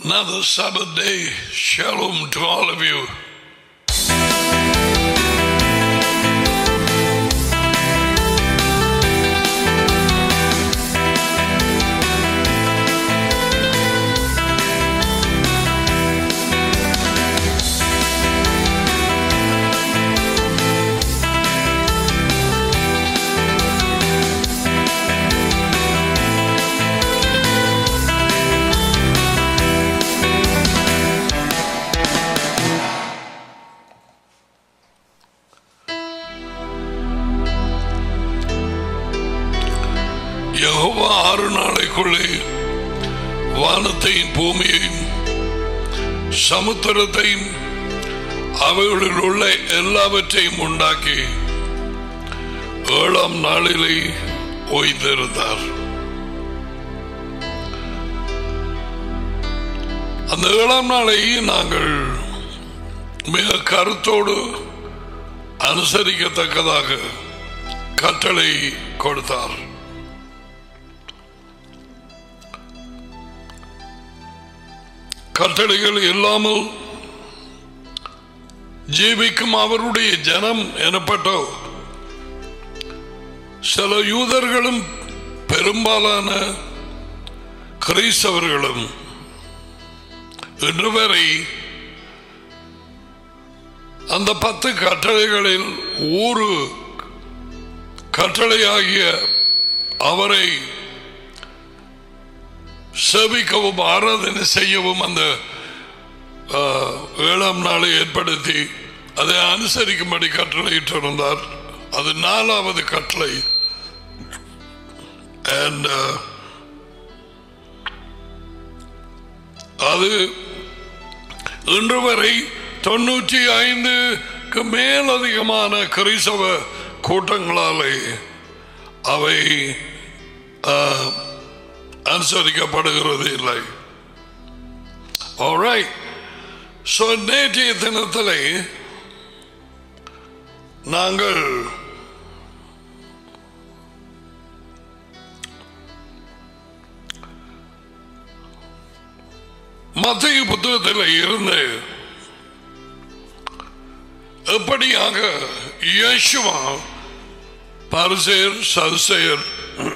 Another Sabbath day. Shalom to all of you. Jehovah ஆறு நாளைக்குள்ளே வானத்தையும் பூமியையும் சமுத்திரத்தையும் அவைகளில் உள்ள எல்லாவற்றையும் உண்டாக்கி ஏழாம் நாளிலே ஓய்ந்திருந்தார் அந்த ஏழாம் நாளை நாங்கள் மிக கருத்தோடு அனுசரிக்கத்தக்கதாக கட்டளை கொடுத்தார் கட்டளைகள் இல்லாமல் ஜீவிக்கும் அவருடைய ஜனம் எனப்பட்ட சில யூதர்களும் பெரும்பாலான கிறிஸ்தவர்களும் இன்று வரை அந்த பத்து கட்டளைகளில் ஒரு கட்டளையாகிய அவரை சேவிக்கவும் ஆராதனை செய்யவும் அந்த ஆ, ஏழாம் நாளை ஏற்படுத்தி அதை அனுசரிக்கும்படி கட்டளையிட்டிருந்தார் அது நாலாவது கட்டளை And, uh, அது இன்று வரை தொண்ணூற்றி ஐந்துக்கு மேல் அதிகமான கிறிஸ்தவ கூட்டங்களாலே அவை ஆ, அனுசரிக்கப்படுகிறது இல்லை Alright. So, நேற்றைய தினத்திலே நாங்கள் மத்திய புத்தகத்தில் இருந்து எப்படியாக இயேசுவா பரிசேர் சதுசேர்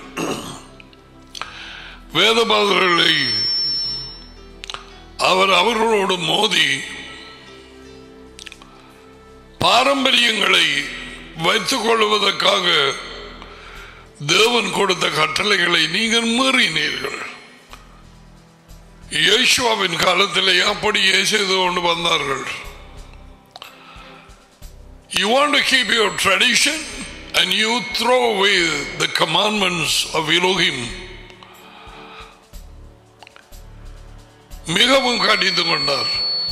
வேதபாதர்களை அவர் அவர்களோடு மோதி பாரம்பரியங்களை வைத்துக் கொள்வதற்காக தேவன் கொடுத்த கட்டளைகளை நீங்கள் மீறினீர்கள் இயேசுவாவின் காலத்திலே அப்படியே செய்து கொண்டு வந்தார்கள் You want to keep your tradition and you throw away the commandments of Elohim. மிகவும் கடிந்து கொண்டார்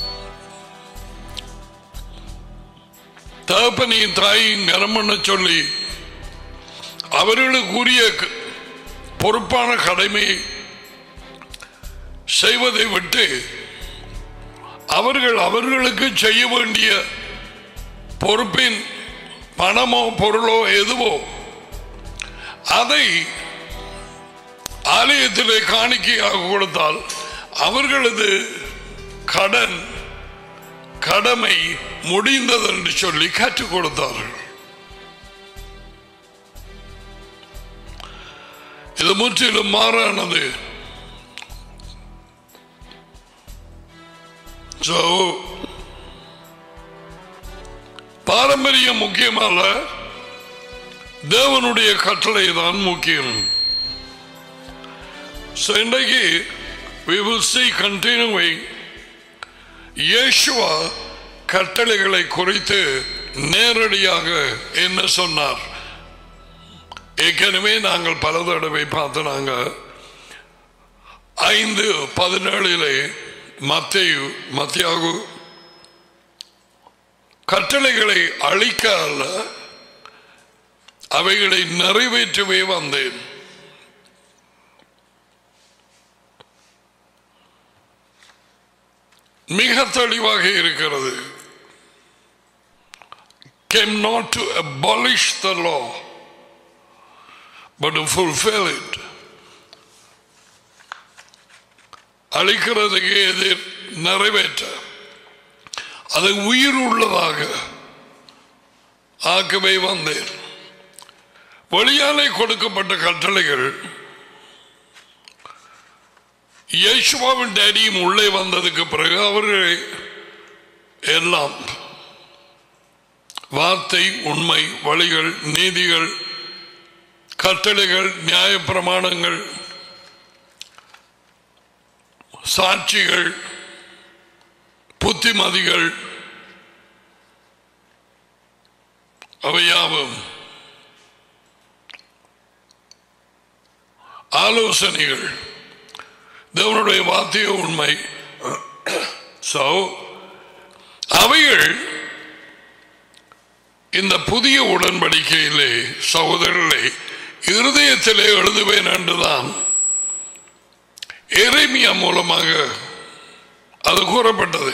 தகப்பனையும் தாயையும் கனம் பண்ண சொல்லி அவர்களுக்குரிய க- பொறுப்பான கடமையை செய்வதை விட்டு அவர்கள் அவர்களுக்கு செய்ய வேண்டிய பொறுப்பின் பணமோ பொருளோ எதுவோ அதை ஆலயத்திலே காணிக்கையாக கொடுத்தால் அவர்களது கடன் கடமை முடிந்தது என்று சொல்லி கற்றுக் கொடுத்தார்கள் இது முற்றிலும் மாறானது So, பாரம்பரியம் முக்கியமல்ல தேவனுடைய கட்டளை தான் முக்கியம் So, இன்றைக்கு we will see continuing இயேசுவா கட்டளைகளை குறித்து நேரடியாக என்ன சொன்னார் ஏற்கனவே நாங்கள் பல தடவை பார்த்தனாங்க ஐந்து பதினேழிலே மத்தையு மத்தியாகு கட்டளைகளை அழிக்க அல்ல அவைகளை நிறைவேற்றவே வந்தேன் மிக தெளிவாக இருக்கிறது came not to abolish the law but to fulfill it அழிக்கிறதுக்கு எதிர் நிறைவேற்ற அதை உயிர் உள்ளதாக ஆக்கவே வந்தேன் வெளியாலே கொடுக்கப்பட்ட கட்டளைகள் யேசுவாவின் டேடியும் உள்ளே வந்ததுக்கு பிறகு அவர்கள் எல்லாம் வார்த்தை உண்மை வழிகள் நீதிகள் கட்டளைகள் நியாய பிரமாணங்கள் சாட்சிகள் புத்திமதிகள் அவையாவும் ஆலோசனைகள் தேவனுடைய வார்த்தைய உண்மை சோ அவைகள் இந்த புதிய உடன்படிக்கையிலே சகோதரர்களே இருதயத்திலே எழுதுவேன் என்றுதான் எரேமியா மூலமாக அது கூறப்பட்டது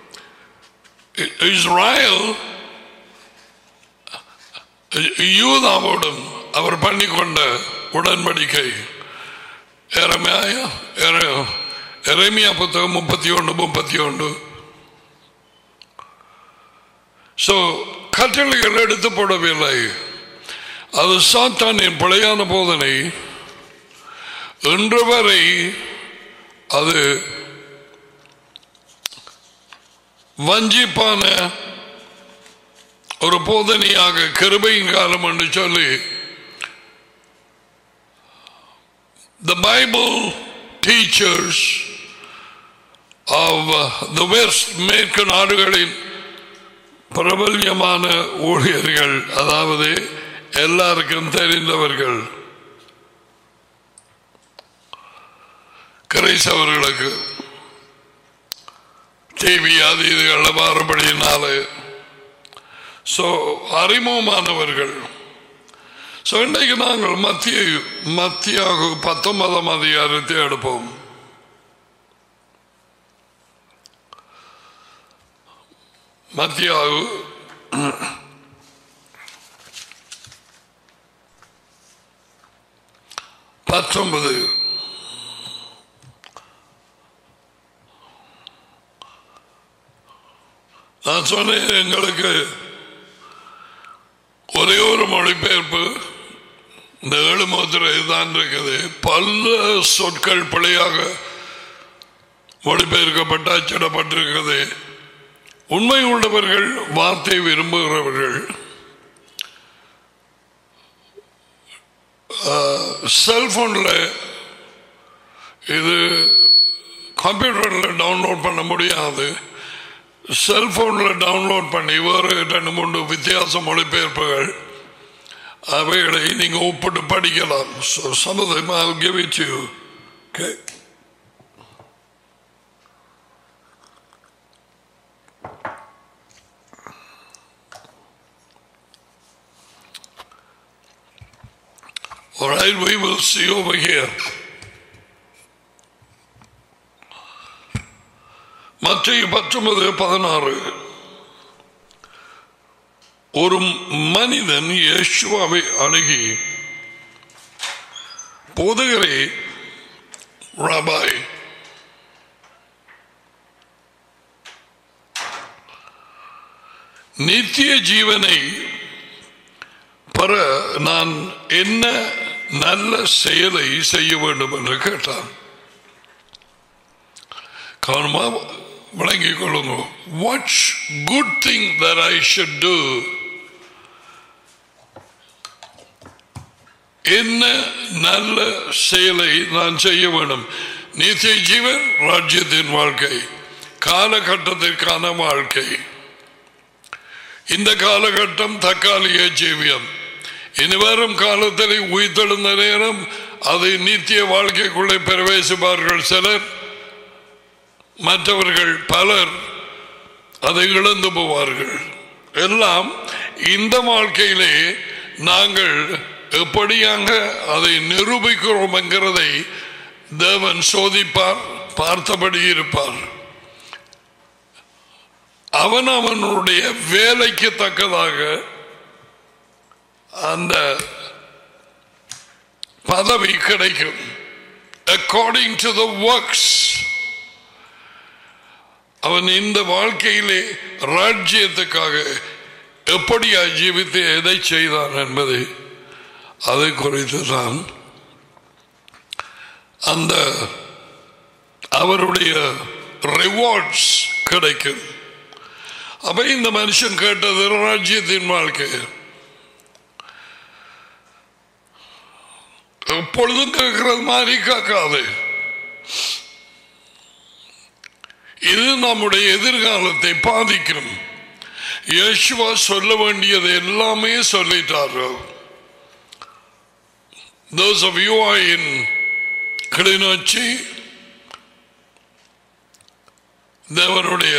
இஸ்ராயல் யூதாவோடும் அவர் பண்ணிக்கொண்ட உடன்படிக்கை எரமையா எரேமியா புத்தகம் முப்பத்தி ஒன்று முப்பத்தி ஒன்று ஸோ கட்டளைகள் எடுத்து போடவில்லை அது சாத்தானின் பிழையான போதனை இன்று வரை அது வஞ்சிப்பான ஒரு போதனையாக கிருபையின் காலம் என்று சொல்லி the Bible teachers of uh, the West மேற்கு நாடுகளின் பிரபல்யமான ஊழியர்கள் அதாவது எல்லாருக்கும் தெரிந்தவர்கள் கிரைசவர்களுக்கு டிவி அது இதுகளில் மாறுபடியினாலே ஸோ அறிமுகமானவர்கள் ஸோ இன்றைக்கு நாங்கள் மத்திய மத்தியாக பத்தொன்பதாம் அதிகாரத்தை எடுப்போம் மத்தியாகு பத்தொன்பது நான் சொன்னேன் எங்களுக்கு ஒரே ஒரு மொழிபெயர்ப்பு இந்த ஏழு முத்திரை தான் இருக்குது பல சொற்கள் பிழையாக மொழிபெயர்க்கப்பட்டு அச்சிடப்பட்டிருக்கிறது உண்மை உள்ளவர்கள் வார்த்தை விரும்புகிறவர்கள் செல்போனில் இது கம்ப்யூட்டரில் டவுன்லோட் பண்ண முடியாது செல்போனில் டவுன்லோட் பண்ணி வேறு ரெண்டு மூன்று வித்தியாச மொழிபெயர்ப்புகள் அவைகளை நீங்கள் ஒப்பிட்டு படிக்கலாம் ஸோ சமதம் I'll give it to you. Okay. All right, we will see over here. மத்திய பத்தொன்பது பதினாறு ஒரு மனிதன் யேசுவாவை அணுகி போதகரே ராபாய் நித்திய ஜீவனை பெற நான் என்ன நல்ல செயலை செய்ய வேண்டும் என்று கேட்டான் கவனமா விளங்கிக் கொள்ளுங்க what's good thing that I should do என்ன நல்ல செயலை நான் செய்ய வேண்டும் நித்திய ஜீவன் ராஜ்யத்தின் வாழ்க்கை காலகட்டத்திற்கான வாழ்க்கை இந்த காலகட்டம் தற்காலிக ஜீவியம் இனி வரும் காலத்தில் உயிர்த்தெழுந்த நேரம் அதை நித்திய வாழ்க்கைக்குள்ளே பிரவேசிப்பார்கள் சிலர் மற்றவர்கள் பலர் அதை இழந்து போவார்கள் எல்லாம் இந்த வாழ்க்கையிலே நாங்கள் எப்படியாக அதை நிரூபிக்கிறோம் என்கிறதை தேவன் சோதிப்பார் பார்த்தபடி இருப்பார் அவன் அவனுடைய வேலைக்கு தக்கதாக அந்த பதவி கிடைக்கும் அக்கார்டிங் டு த ஒர்க்ஸ் அவன் இந்த வாழ்க்கையிலே ராஜ்யத்துக்காக எப்படியா ஜீவித்து எதை செய்தான் என்பதை அதை குறித்து தான் அந்த அவருடைய ரிவார்ட்ஸ் கிடைக்கும் அப்ப இந்த மனுஷன் கேட்டது ராஜ்யத்தின் வாழ்க்கை எப்பொழுதும் கேட்கிறது மாதிரி கேட்காது இது நம்முடைய எதிர்காலத்தை பாதிக்கும் யேசுவா சொல்ல வேண்டியது எல்லாமே சொல்லிட்டார்கள் Those of you who are in Kilinochchi தேவனுடைய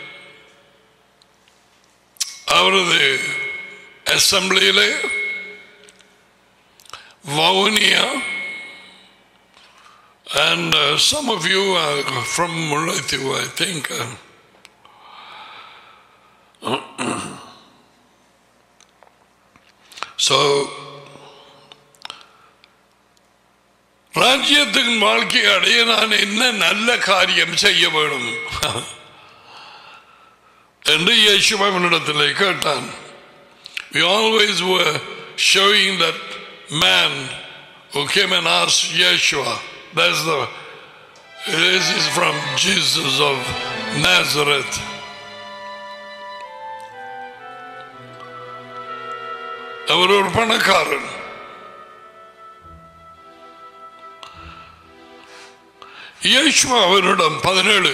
அவரது அசம்பிளியிலே Vavuniya and uh, some of you are from Mullaitivu, I think. Uh, so, ராஜ்யத்தின் வாழ்க்கை அடைய நான் என்ன நல்ல காரியம் செய்ய வேணும் என்று இயேசுவனிடத்தில் கேட்டான் We always were showing that man who came and asked Yeshua. That's the this is from Jesus of Nazareth. அவர் ஒரு பணக்காரன் இயேசுவா அவரிடம் பதினேழு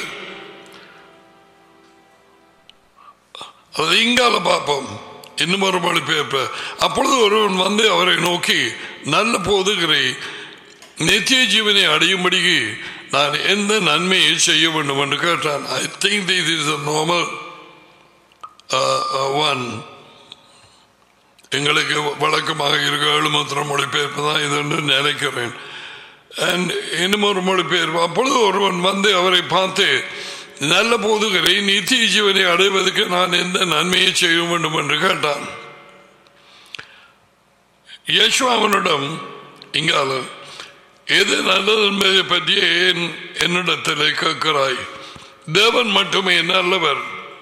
அதை இங்கால பார்ப்போம் இன்னும் ஒரு மொழிபெயர்ப்பு அப்பொழுது ஒருவன் வந்து அவரை நோக்கி நல்ல போதுகிறே நித்திய ஜீவனை அடையும்படிக்கு நான் எந்த நன்மையை செய்ய வேண்டும் என்று கேட்டான் I think this is normal one எங்களுக்கு வழக்கமாக இருக்க எழுமத்திர மொழிபெயர்ப்பு தான் இது என்று நினைக்கிறேன் அண்ட் இன்னும் ஒரு மொழிபெயர்ப்பு அப்பொழுது ஒருவன் வந்து அவரை பார்த்து நல்ல போதுகிறே நித்திய ஜீவனை அடைவதற்கு நான் எந்த நன்மையை செய்ய வேண்டும் என்று கேட்டான் யேசு அவனிடம் இங்கால எது நல்லது என்பதை பற்றி ஏன் என்னிடத்தில் கேட்கிறாய் தேவன் மட்டுமே நல்லவர்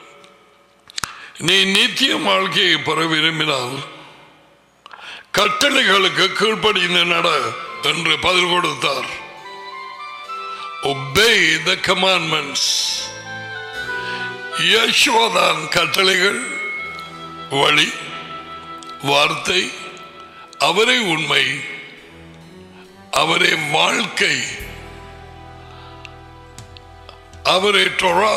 நீ நித்திய வாழ்க்கையை பெற விரும்பினால் கட்டளைகளுக்கு கீழ்ப்படிந்து நட என்று பதில் கொடுத்தார் obey the commandments யேசுவதான் கட்டளைகள் வழி வார்த்தை அவரே உண்மை அவரே வாழ்க்கை அவரே டொரா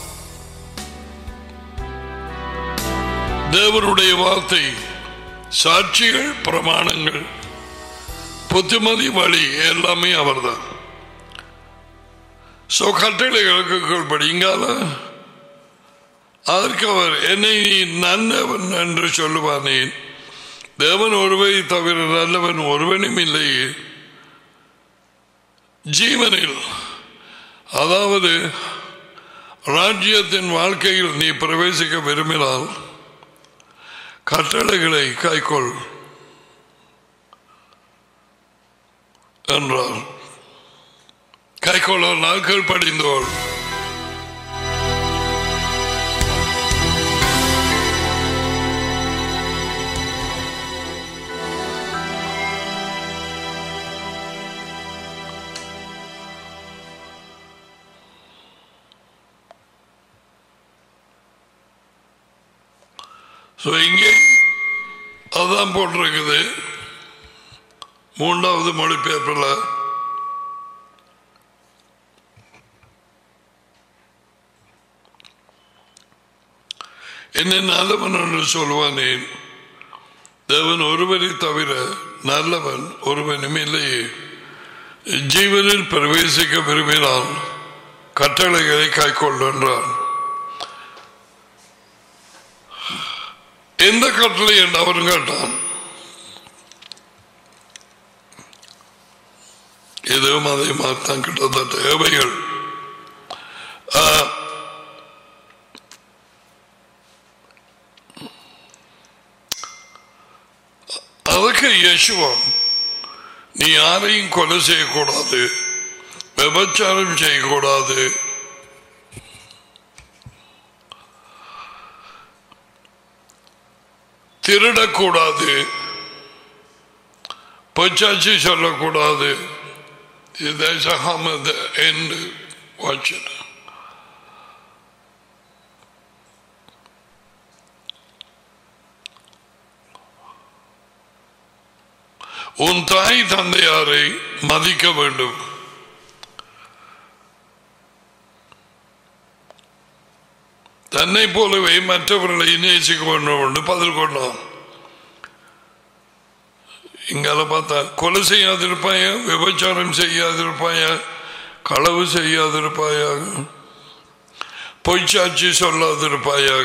தேவனுடைய வார்த்தை சாட்சிகள் பிரமாணங்கள் புத்திமதி வழி எல்லாமே அவர்தான் சோ கட்டளைகளுக்கு கீழ்படிங்கால அதற்கு அவர் என்னை நீ நல்லவன் என்று சொல்லுவானேன் தேவன் ஒருவை தவிர நல்லவன் ஒருவனும் இல்லையே ஜீவனில் அதாவது ராஜ்யத்தின் வாழ்க்கையில் நீ பிரவேசிக்க விரும்பினால் கட்டளைகளை கைக்கொள் என்றார் கைக்கொள்ள நாட்கள் படிந்தோள் ஸோ இங்கே அதான் போட்டிருக்குது மூன்றாவது மொழிபெயர்ப்பில் என்னை நல்லவன் என்று சொல்வானேன் தேவன் ஒருவரை தவிர நல்லவன் ஒருவனும் இல்லையே ஜீவனில் பிரவேசிக்க விரும்பினால் கட்டளைகளை கைக்கொள் என்றான் எந்த கட்டளை என்று அவன் கேட்டான் எதுவும் அதை மாத்தான் கிட்டத்தட்ட ஏவைகள் அதுக்கு யசுவம் நீ யாரையும் கொலை செய்யக்கூடாது விபச்சாரம் செய்யக்கூடாது திருடக்கூடாது பொச்சாச்சி சொல்லக்கூடாது There's a harm at the end. Watch it. உன் தாய் தந்தையாரை மதிக்க வேண்டும் தன்னை போலவே மற்றவர்களை நேசிக்க வேண்டும் என்று பதில் கொண்டான் இங்கால பார்த்தா கொலை செய்யாதிருப்பாயா விபச்சாரம் செய்யாதிருப்பாயா களவு செய்யாதிருப்பாயாக பொய்ச்சாட்சி சொல்லாதிருப்பாயாக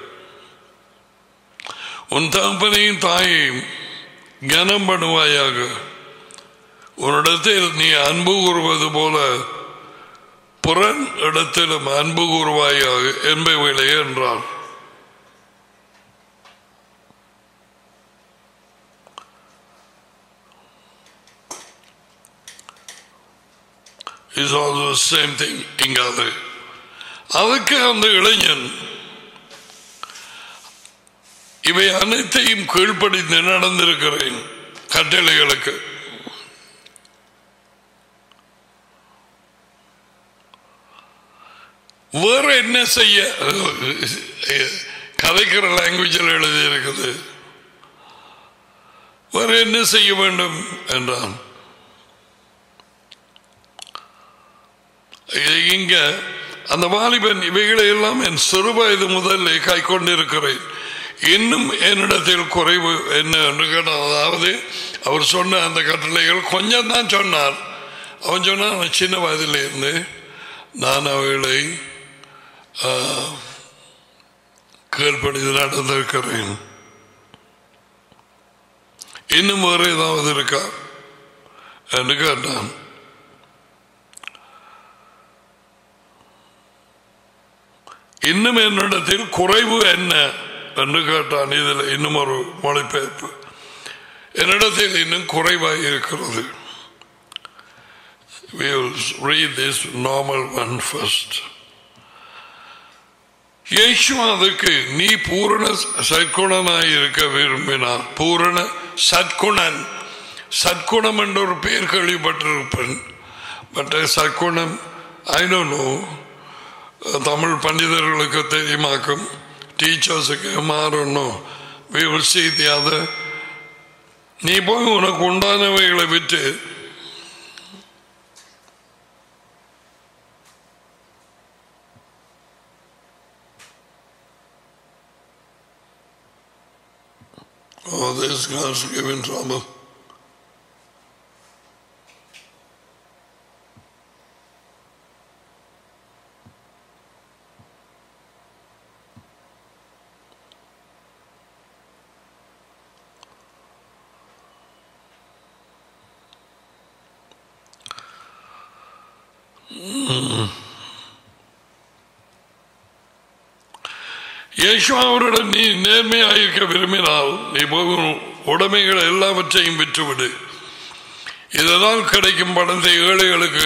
உன் தகப்பனையும் தாயையும் கனம் பண்ணுவாயாக உன்னிடத்தில் நீ அன்பு கூறுவது போல புறன் இடத்திலும் அன்பு கூறுவாயாக என்பவைகளே என்றான் is also the same thing இங்காது அதுக்கு அந்த இளைஞன் இவை அனைத்தையும் கீழ்ப்படிந்து நடந்திருக்கிறேன் கட்டளைகளுக்கு வேற என்ன செய்ய கதைக்கிற லாங்குவேஜில் எழுதி இருக்குது வேற என்ன செய்ய வேண்டும் என்றான் இங்க அந்த வாலிபன் இவைகளை எல்லாம் என் சிறு வயது முதல்ல கை கொண்டிருக்கிறேன் இன்னும் என்னிடத்தில் குறைவு என்ன என்று கேட்டான் அதாவது அவர் சொன்ன அந்த கட்டளைகள் கொஞ்சம் தான் சொன்னார் அவன் சொன்னான் சின்ன வயதிலிருந்து நான் அவைகளை கீழ்ப்படிந்து நடந்திருக்கிறேன் இன்னும் வேறு ஏதாவது இருக்கா என்று கேட்டான் இன்னும் என்னிடத்தில் குறைவு என்ன என்று கேட்டான் இதில் இன்னும் ஒரு மொழிபெயர்ப்பு என்னிடத்தில் இன்னும் குறைவாக இருக்கிறது We will read this normal one first. யேசுவாவுக்கு நீ பூரண சற்குணனாய் இருக்க விரும்பினார் பூரண சற்குணன் சற்குணம் என்ற ஒரு பெயர் கேள்விப்பட்டிருப்பேன் but Sarkunam I don't know Tamil பண்டிதர்களுக்கு தெரியுமாக்கும் டீச்சர்ஸுக்கு மாறணும் we will see the other நீ போய் உனக்கு உண்டானவைகளை விட்டு Oh, this guy's giving trouble. இயேசு அவரிடம் நீ நேர்மையாயிருக்க விரும்பினால் நீ போகும் உடைமைகள் எல்லாவற்றையும் விற்றுவிடு இதனால் கிடைக்கும் பணத்தை ஏழைகளுக்கு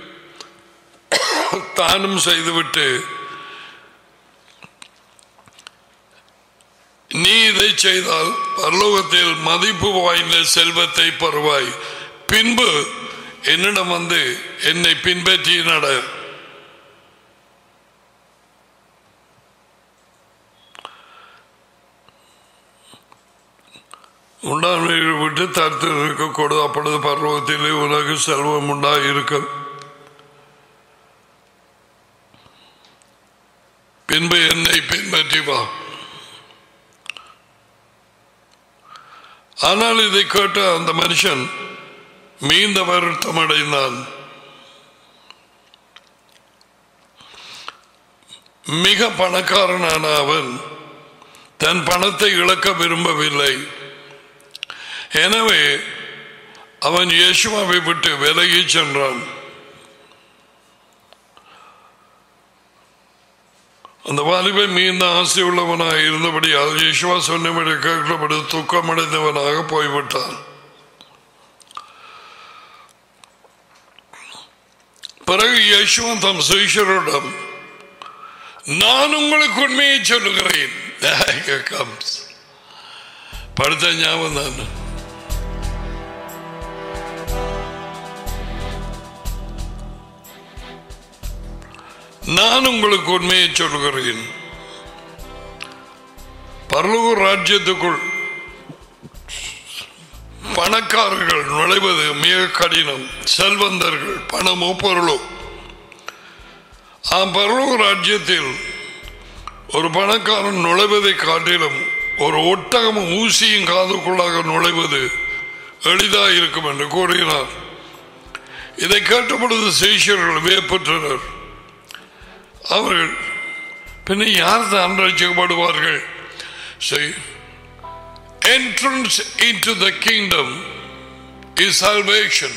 தானம் செய்துவிட்டு நீ இதை செய்தால் பரலோகத்தில் மதிப்பு வாய்ந்த செல்வத்தை பெறுவாய் பின்பு என்னிடம் வந்து என்னை பின்பற்றி நட உண்டானவைகளை விட்டு தடுத்து இருக்கக்கூடு அப்பொழுது பருவத்திலே உனக்கு செல்வம் உண்டாயிருக்கும் பின்பு என்னை பின்பற்றி வா ஆனால் இதை கேட்ட அந்த மனுஷன் மீந்த வருத்தம் அடைந்தான் மிக பணக்காரனான அவன் தன் பணத்தை இழக்க விரும்பவில்லை எனவே அவன் இயேசுவாவை விட்டு விலகி சென்றான் அந்த வாலிபை மீந்த ஆசை உள்ளவனாக இருந்தபடி இயேசுவா சொன்னபடி கேட்கப்படி துக்கமடைந்தவனாக போய்விட்டான் பிறகு இயேசுவன் தம் சுயீஸ்வரிடம் நான் உங்களுக்கு உண்மையை சொல்லுகிறேன் comes படுத்த ஞாபகம் தான் நான் உங்களுக்கு உண்மையை சொல்கிறேன் பரலோக ராஜ்யத்துக்குள் பணக்காரர்கள் நுழைவது மிக கடினம் செல்வந்தர்கள் பணமோ பொருளோ ஆ பரலோக ராஜ்யத்தில் ஒரு பணக்காரன் நுழைவதை காட்டிலும் ஒரு ஒட்டகமும் ஊசியும் காதுக்குள்ளாக நுழைவது எளிதாக இருக்கும் என்று கூறினார் இதை கேட்ட பொழுது சேஷர்கள் வியப்பற்றனர் அவர்கள் பின்ன யார் தான் ரசிக்கப்படுவார்கள் See, entrance into the kingdom is salvation.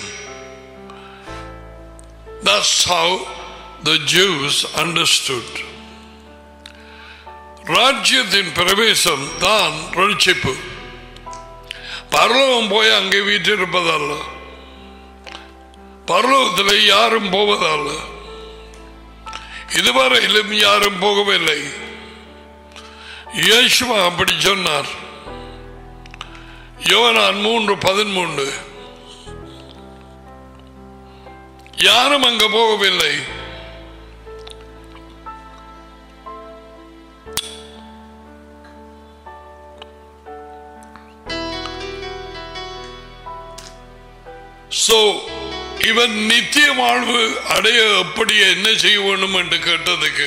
That's how the Jews understood. ராஜ்யத்தின் பிரவேசம் தான் ரட்சிப்பு பரலோகம் போய் அங்கே வீட்டிருப்பதல்ல பரலோகத்தில் யாரும் போவதல்ல இதுவரையிலும் யாரும் போகவில்லை இயேசுவா அப்படி சொன்னார் யோனான் மூன்று பதிமூன்று யாரும் அங்க போகவில்லை சோ இவன் நித்திய வாழ்வு அடைய எப்படி என்ன செய்ய வேண்டும் என்று கேட்டதுக்கு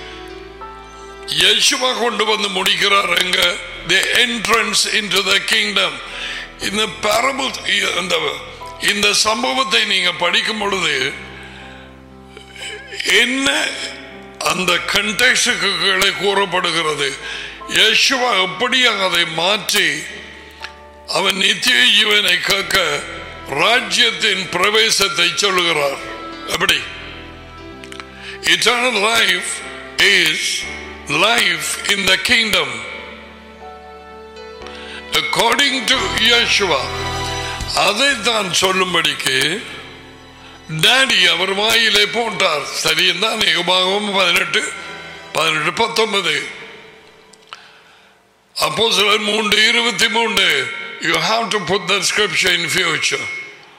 யேசுவா கொண்டு வந்து முடிக்கிறார் எங்க the entrance into the kingdom இந்த பரபு இந்த இந்த சம்பவத்தை நீங்க படிக்கும் பொழுது என்ன அந்த கண்டெக்ஸுக்கு கீழே கூறப்படுகிறது யேசுவா எப்படி அதை மாற்றி அவன் நித்திய ஜீவனை கேட்க ராஜ்யத்தின் பிரவேசத்தை சொல்லுகிறார் எப்படி eternal life is life in the kingdom according to Yeshua அதை தான் சொல்லும்படிக்கு டேடி அவர் வாயிலே போட்டார் சரிதான் யுபாகம் பதினெட்டு பதினெட்டு பத்தொன்பது அப்போ சிலர் மூன்று இருபத்தி மூன்று you have to put the inscription in future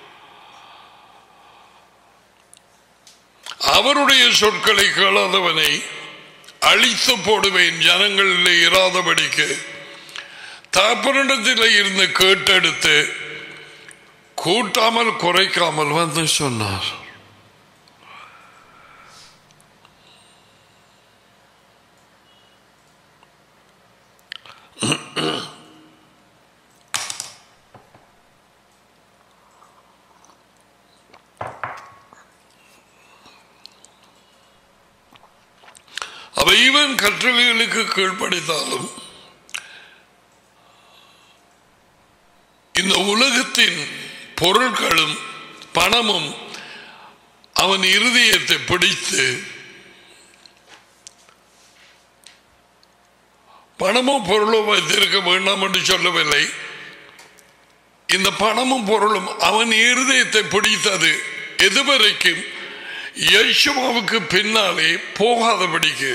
அவருடைய சொற்களை கேளாதவனை அழித்து போடுவேன் ஜனங்களில் இராதபடிக்கு தாப்பனிடத்தில் இருந்து கேட்டெடுத்து கூட்டாமல் குறைக்காமல் வந்து சொன்னார் அவ இவன் கற்றளைகளுக்கு கீழ்ப்படித்தாலும் இந்த உலகத்தின் பொருட்களும் பணமும் அவன் இருதயத்தை பிடித்து பணமோ பொருளோ வைத்திருக்க வேண்டாம் என்று சொல்லவில்லை இந்த பணமும் பொருளும் அவன் இருதயத்தை பிடித்தது எதுவரைக்கும் யேசுவாவுக்கு பின்னாலே போகாதபடிக்கு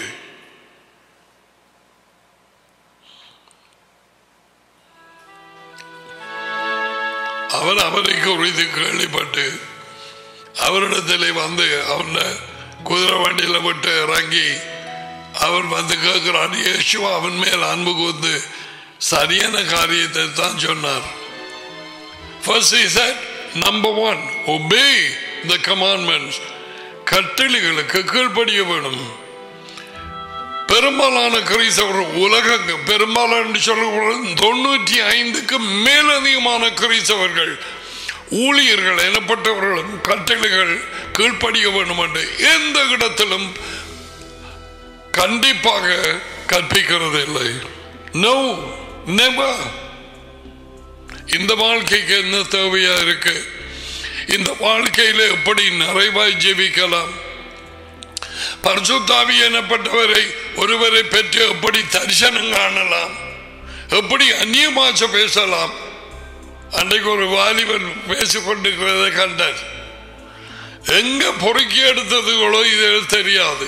அவன் அவரை குறித்து கேள்விப்பட்டு அவரிடத்திலே வந்து அவன் குதிரை வண்டியில விட்டு இறங்கி அவன் வந்து கேட்கிறான் இயேசுவா அவன் மேல் அன்பு கூர்ந்து சரியான காரியத்தை தான் சொன்னார் First he said, number one, obey the commandments. கட்டளைகளுக்கு கீழ்ப்படிய வேணும் பெரும்பாலான கிறிஸ்தவர்கள் உலக பெரும்பாலான சொல்ல தொண்ணூற்றி ஐந்துக்கு மேலதிகமான கிறிஸ்தவர்கள் ஊழியர்கள் எனப்பட்டவர்களும் கட்டளைகள் கீழ்ப்படிய வேண்டும் என்று எந்த இடத்திலும் கண்டிப்பாக கற்பிக்கிறது இல்லை நோ நெவர் இந்த வாழ்க்கைக்கு என்ன தேவையா இருக்கு இந்த வாழ்க்கையில எப்படி நிறைவாய் ஜெபிக்கலாம் பரிசுத்தாவி எனப்பட்டவரை ஒருவரை பெற்று எப்படி தரிசனம் காணலாம் எப்படி அந்நிய பாஷை பேசலாம் அன்றைக்கு ஒரு வாலிபன் பேசிக்கொண்டிருக்கிறத கண்டார் எங்க பொறுக்கி எடுத்ததுகளோ இது தெரியாது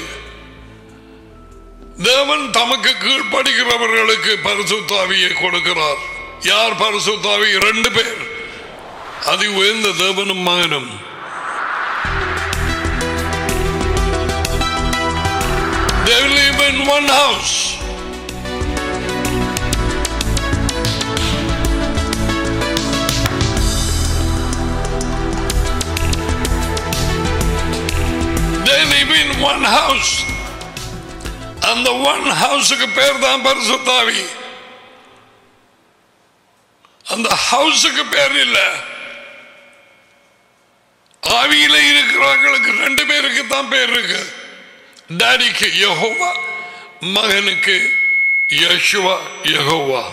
தேவன் தமக்கு கீழ்ப்படுகிறவர்களுக்கு பரிசுத்தாவியை கொடுக்கிறார் யார் பரிசுத்தாவி இரண்டு பேர் அது உயர்ந்த தேவனும் மகனும் They live in one house. They live in one house. அந்த ஒன் ஹவுஸுக்கு பேர் தான் பரிசுத்தாவி அந்த ஹவுஸுக்கு பேர் இல்ல ஆவியில இருக்கிறவர்களுக்கு ரெண்டு பேருக்கு தான் பேர் இருக்கு டாடிக்கு யெகோவா மகனுக்கு யேசுவா யெகோவா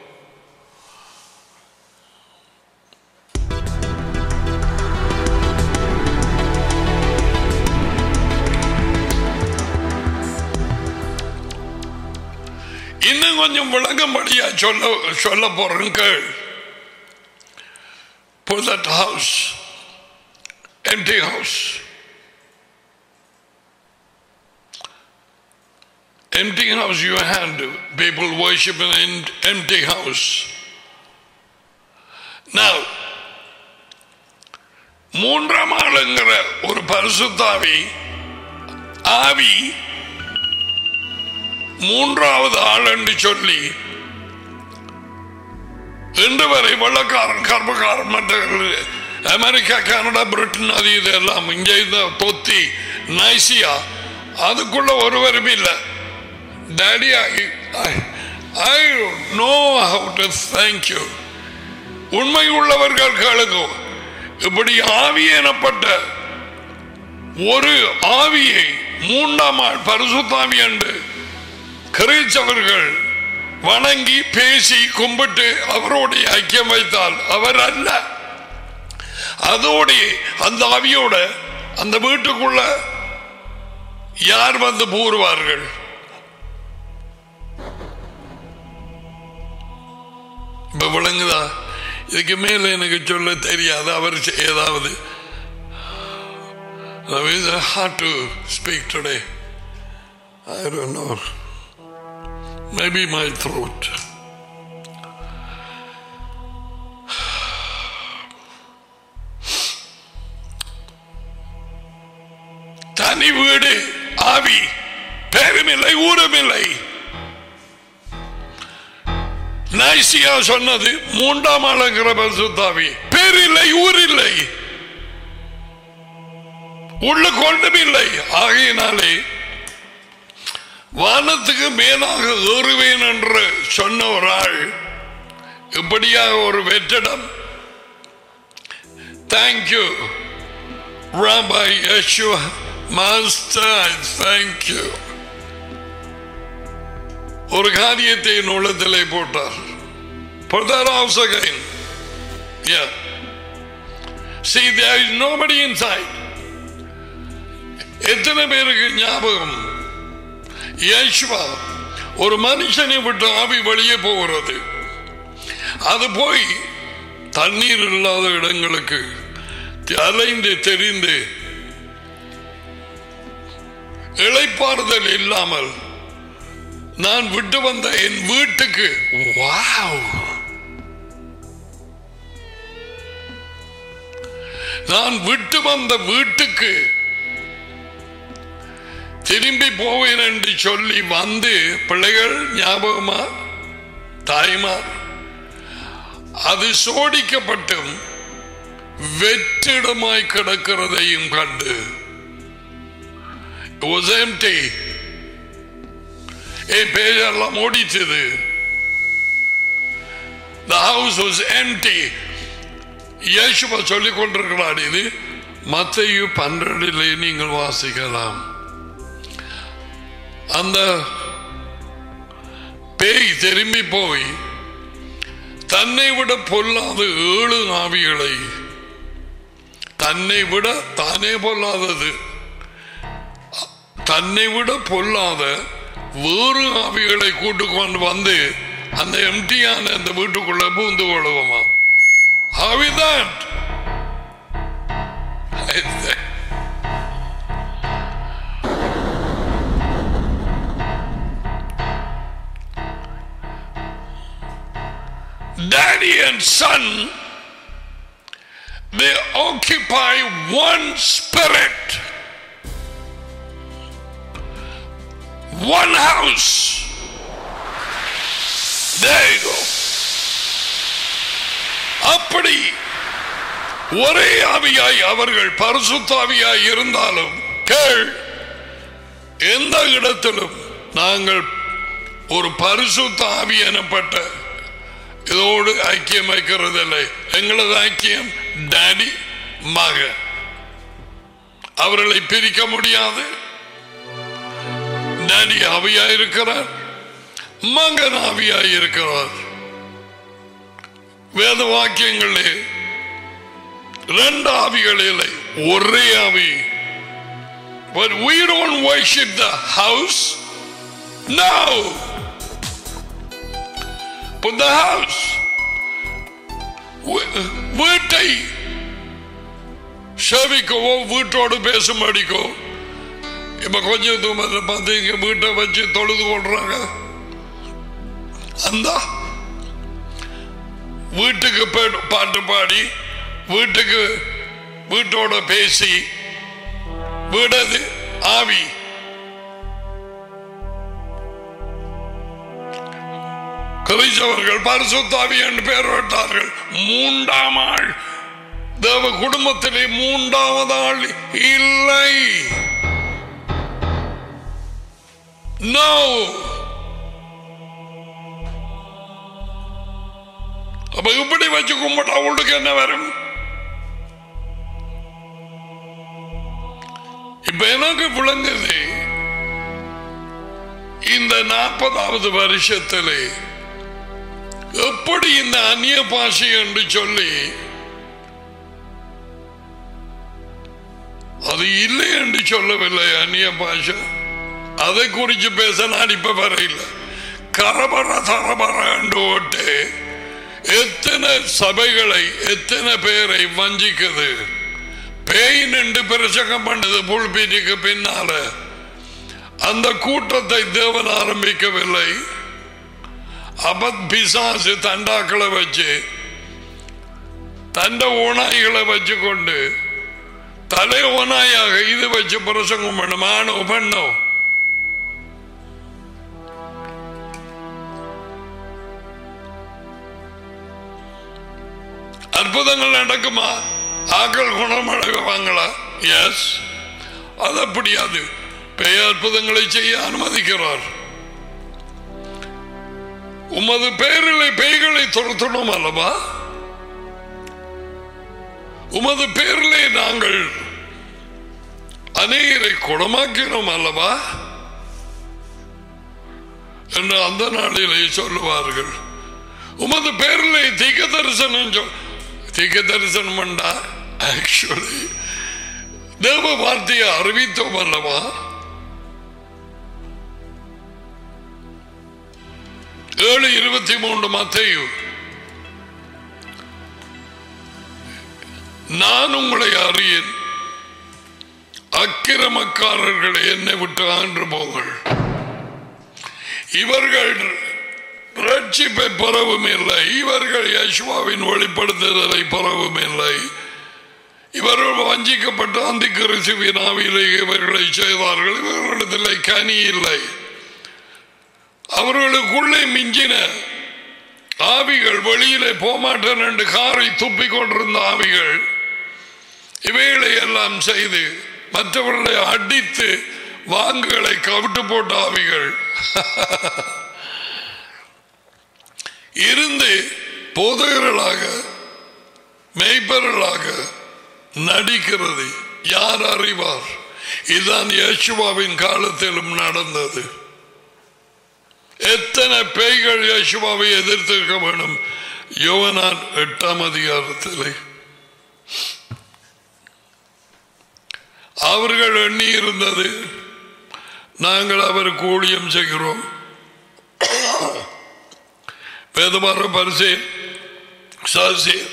இன்னும் கொஞ்சம் விளங்கும்படியா சொல்ல சொல்ல போறேன் கேள் For that house, empty house. Empty house you had people worship in an empty house. Now, மூன்றாம் ஆளுங்கிற ஒரு பரிசுத்தாவி ஆவி மூன்றாவது ஆள் என்று சொல்லி இன்று வரை வெள்ளக்காரன் கர்மக்காரன் மற்ற அமெரிக்கா கனடா பிரிட்டன் அது இது எல்லாம் இங்கே இந்த தொத்தி நைசியா அதுக்குள்ள ஒருவரும் இல்லை daddy I know how to thank you உண்மை உள்ளவர்கள் கேளுங்க இப்படி ஆவி எனப்பட்ட ஒரு ஆவியை மூன்றாம் ஆள் பரிசுத்தாவி என்று கிரீச்சவர்கள் வணங்கி பேசி கும்பிட்டு அவரோடு ஐக்கியம் வைத்தால் அவர் அல்ல அதோட அந்த ஆவியோட அந்த வீட்டுக்குள்ள யார் வந்து பூருவார்கள் இப்ப விளங்குதா இதுக்கு மேல எனக்கு சொல்ல தெரியாது அவர் ஏதாவது hard to speak today. I don't know. Maybe my throat. தனி வீடு ஆவி பேருமில்லை ஊரமில்லை நைசியா சொன்னது மூன்றாம் ஆளுங்கிற பரிசுத்தாவி பேரில்லை ஊரில்லை உள்ள கொண்டுமில்லை ஆகையினாலே வானத்துக்கு மேலாக ஏறுவேன் என்று சொன்ன ஒரு ஆள் இப்படியாக ஒரு வெற்றிடம் thank you Rabbi Yeshua, Master, I thank you. ஒரு காரியத்தை என் உள்ளத்திலே போட்டார் For that house again. Yeah. See, there is nobody inside. எத்தனை பேருக்கு ஞாபகம் யேசுவா ஒரு மனுஷனை விட்டு ஆவி வெளியே போகிறது அது போய் தண்ணீர் இல்லாத இடங்களுக்கு அலைந்து தெரிந்து இழைப்பாறுதல் இல்லாமல் நான் விட்டு வந்த என் வீட்டுக்கு வாவ் நான் விட்டு வந்த வீட்டுக்கு திரும்பி போவேன் என்று சொல்லி வந்து பிள்ளைகள் ஞாபகமா தாய்மார் அது சோடிக்கப்பட்டும் வெற்றிடமாய் கிடக்கிறதையும் கண்டு It was empty. என் பேரெல்லாம் ஓடிச்சது The house was empty. இயேசுவா சொல்லிக் கொண்டிருக்கிறார் இது மத்தையு பன்னிரண்டிலே நீங்கள் வாசிக்கலாம் அந்த பேய் திரும்பி போய் தன்னை விட பொல்லாத ஏழு ஆவிகளை தன்னை விட தானே பொல்லாதது தன்னை விட பொல்லாத வேறு ஆவிகளை கூட்டு கொண்டு வந்து அந்த எம்டியான அந்த வீட்டுக்குள்ள பூந்து கொள்ளுவோமா How is that? daddy and son they occupy one spirit one house there you go அப்படி ஒரே ஆவியாய் அவர்கள் பரிசுத்தாவியாய் இருந்தாலும் கேள் எந்த இடத்திலும் நாங்கள் ஒரு பரிசுத்த ஆவி எனப்பட்ட இதோடு ஐக்கியம் வைக்கிறதில்லை எங்களது ஐக்கியம் டாடி மகன் அவர்களை பிரிக்க முடியாது டாடி ஆவியாய் இருக்கிறார் மகன் ஆவியாய் இருக்கிறார் வேத வாக்கியங்களே ரெண்டு ஆவிகள் இல்லை ஒரே ஆவி But we don't worship the house. No. But the house. வீ- வீட்டை சேவிக்கவோ வீட்டோடு பேசும்படிக்கோ இப்ப கொஞ்சம் தூரத்தில் பார்த்து இங்க வீட்டை வச்சு தொழுது கொள்றாங்க அந்த வீட்டுக்கு பே- பாட்டு பாடி வீட்டுக்கு வீட்டோட பேசி வீடது ஆவி கிறிஸ்தவர்கள் பரிசுத்தாவி என்று பெயர் விட்டார்கள் மூன்றாம் ஆள் தேவ குடும்பத்திலே மூன்றாவது ஆள் இல்லை நோ அப்ப இப்படி வச்சு கும்பிட்டா அவளுக்கு என்ன வரும் இப்ப எனக்கு விளங்குது இந்த நாற்பதாவது வருஷத்திலே எப்படி இந்த அந்நிய பாஷை என்று சொல்லி அது இல்லை என்று சொல்லவில்லை அந்நிய பாஷை அதை குறித்து பேச நான் இப்ப வரையில் கரபர தரபர என்று ஓட்டு எத்தனை சபைகளை எத்தனை பேரை வஞ்சிக்குது பேய் நின்று பிரசங்கம் பண்ணது புல்பீட்டுக்கு பின்னால அந்த கூட்டத்தை தேவன் ஆரம்பிக்கவில்லை அபத் பிசாசு தண்டாக்களை வச்சு தண்ட ஓனாய்களை வச்சு கொண்டு தலை ஓனாயாக இது வச்சு பிரசங்கம் பண்ணும் ஆணோ பெண்ணோ அற்புதங்கள் நடக்குமா ஆக்கள் குணமடைவாங்களா எஸ் அது அப்படியாது பேய் அற்புதங்களை செய்ய அனுமதிக்கிறார் உமது பெயரிலே பேய்களை துரத்தணும் அல்லவா உமது பெயரிலே நாங்கள் அநேகரை குணமாக்கினோம் அல்லவா என்று அந்த நாளிலே சொல்லுவார்கள் உமது பேரிலே தீக்க தரிசனம் சொல் தீக்க தரிசனம் பண்ணா ஆக்சுவலி தேவ வார்த்தையை அறிவித்தோம் அல்லவா ஏழு இருபத்தி மூன்று மத்தையு நான் உங்களை அறியேன் அக்கிரமக்காரர்கள் என்னை விட்டு ஆண்டு போங்கள் இவர்கள் ரட்சிப்பை பெறவும் இல்லை இவர்கள் யசுவாவின் வெளிப்படுத்துதலை பெறவும் இல்லை இவர்கள் வஞ்சிக்கப்பட்ட அந்த கிறிஸ்துவின் ஆவியிலே இவர்களை செய்தார்கள் இவர்களிடத்தில் கனி இல்லை அவர்களுக்குள்ளே மிஞ்சின ஆவிகள் வெளியிலே போமாட்டேன் என்று காரை துப்பிக் கொண்டிருந்த ஆவிகள் இவைகளை எல்லாம் செய்து மற்றவர்களை அடித்து வாங்குகளை கவிட்டு போட்ட ஆவிகள் இருந்து போதகர்களாக மெய்ப்பர்களாக நடிக்கிறது யார் அறிவார் இதுதான் யேசுவாவின் காலத்திலும் நடந்தது எத்தனை பேய்கள் யேசுவாவை எதிர்த்திருக்க வேண்டும் யோவனான் எட்டாம் அதிகாரத்திலே அவர்கள் எண்ணி இருந்தது நாங்கள் அவருக்கு ஊழியம் செய்கிறோம் வேதமாற பரிசே சாசியர்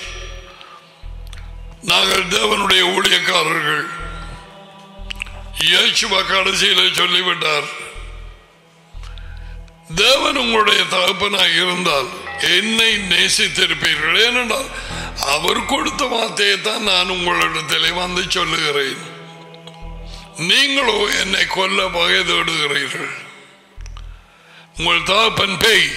நாங்கள் தேவனுடைய ஊழியக்காரர்கள் இயேசுவா கடைசியில் சொல்லிவிட்டார் தேவன் உங்களுடைய தகப்பனாக இருந்தால் என்னை நேசித்திருப்பீர்கள் ஏனென்றால் அவர் கொடுத்த வார்த்தையை தான் நான் உங்களிடத்திலே வந்து சொல்லுகிறேன் நீங்களோ என்னை கொல்ல வகை தேடுகிறீர்கள் உங்கள் தகப்பன் பேய்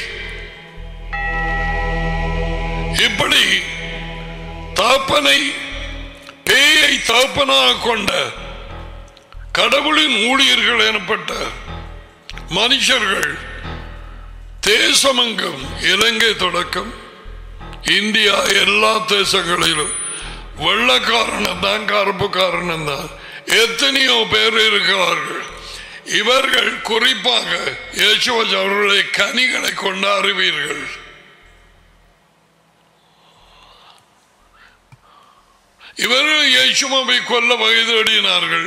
இப்படி தகப்பனை பேயை தகப்பனாக கொண்ட கடவுளின் ஊழியர்கள் எனப்பட்ட மனுஷர்கள் தேசமெங்கும் இலங்கை தொடக்கம் இந்தியா எல்லா தேசங்களிலும் வெள்ளக்காரன் தான் கருப்புக்காரன் தான் எத்தனையோ பேர் இருக்கிறார்கள் இவர்கள் குறிப்பாக இயேசுவஜ் அவர்களுடைய கனிகளை கொண்டு அறிவீர்கள் இவர்கள் இயேசுமாவை கொல்ல வகை தேடினார்கள்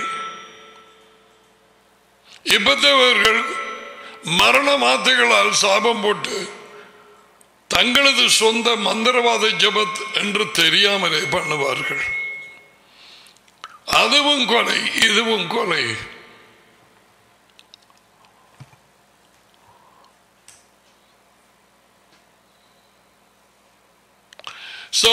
இப்பத்தவர்கள் மரண மாத்தைகளால் சாபம் போட்டு தங்களது சொந்த மந்திரவாத ஜபத் என்று தெரியாமலே பண்ணுவார்கள் அதுவும் கொலை இதுவும் கொலை So,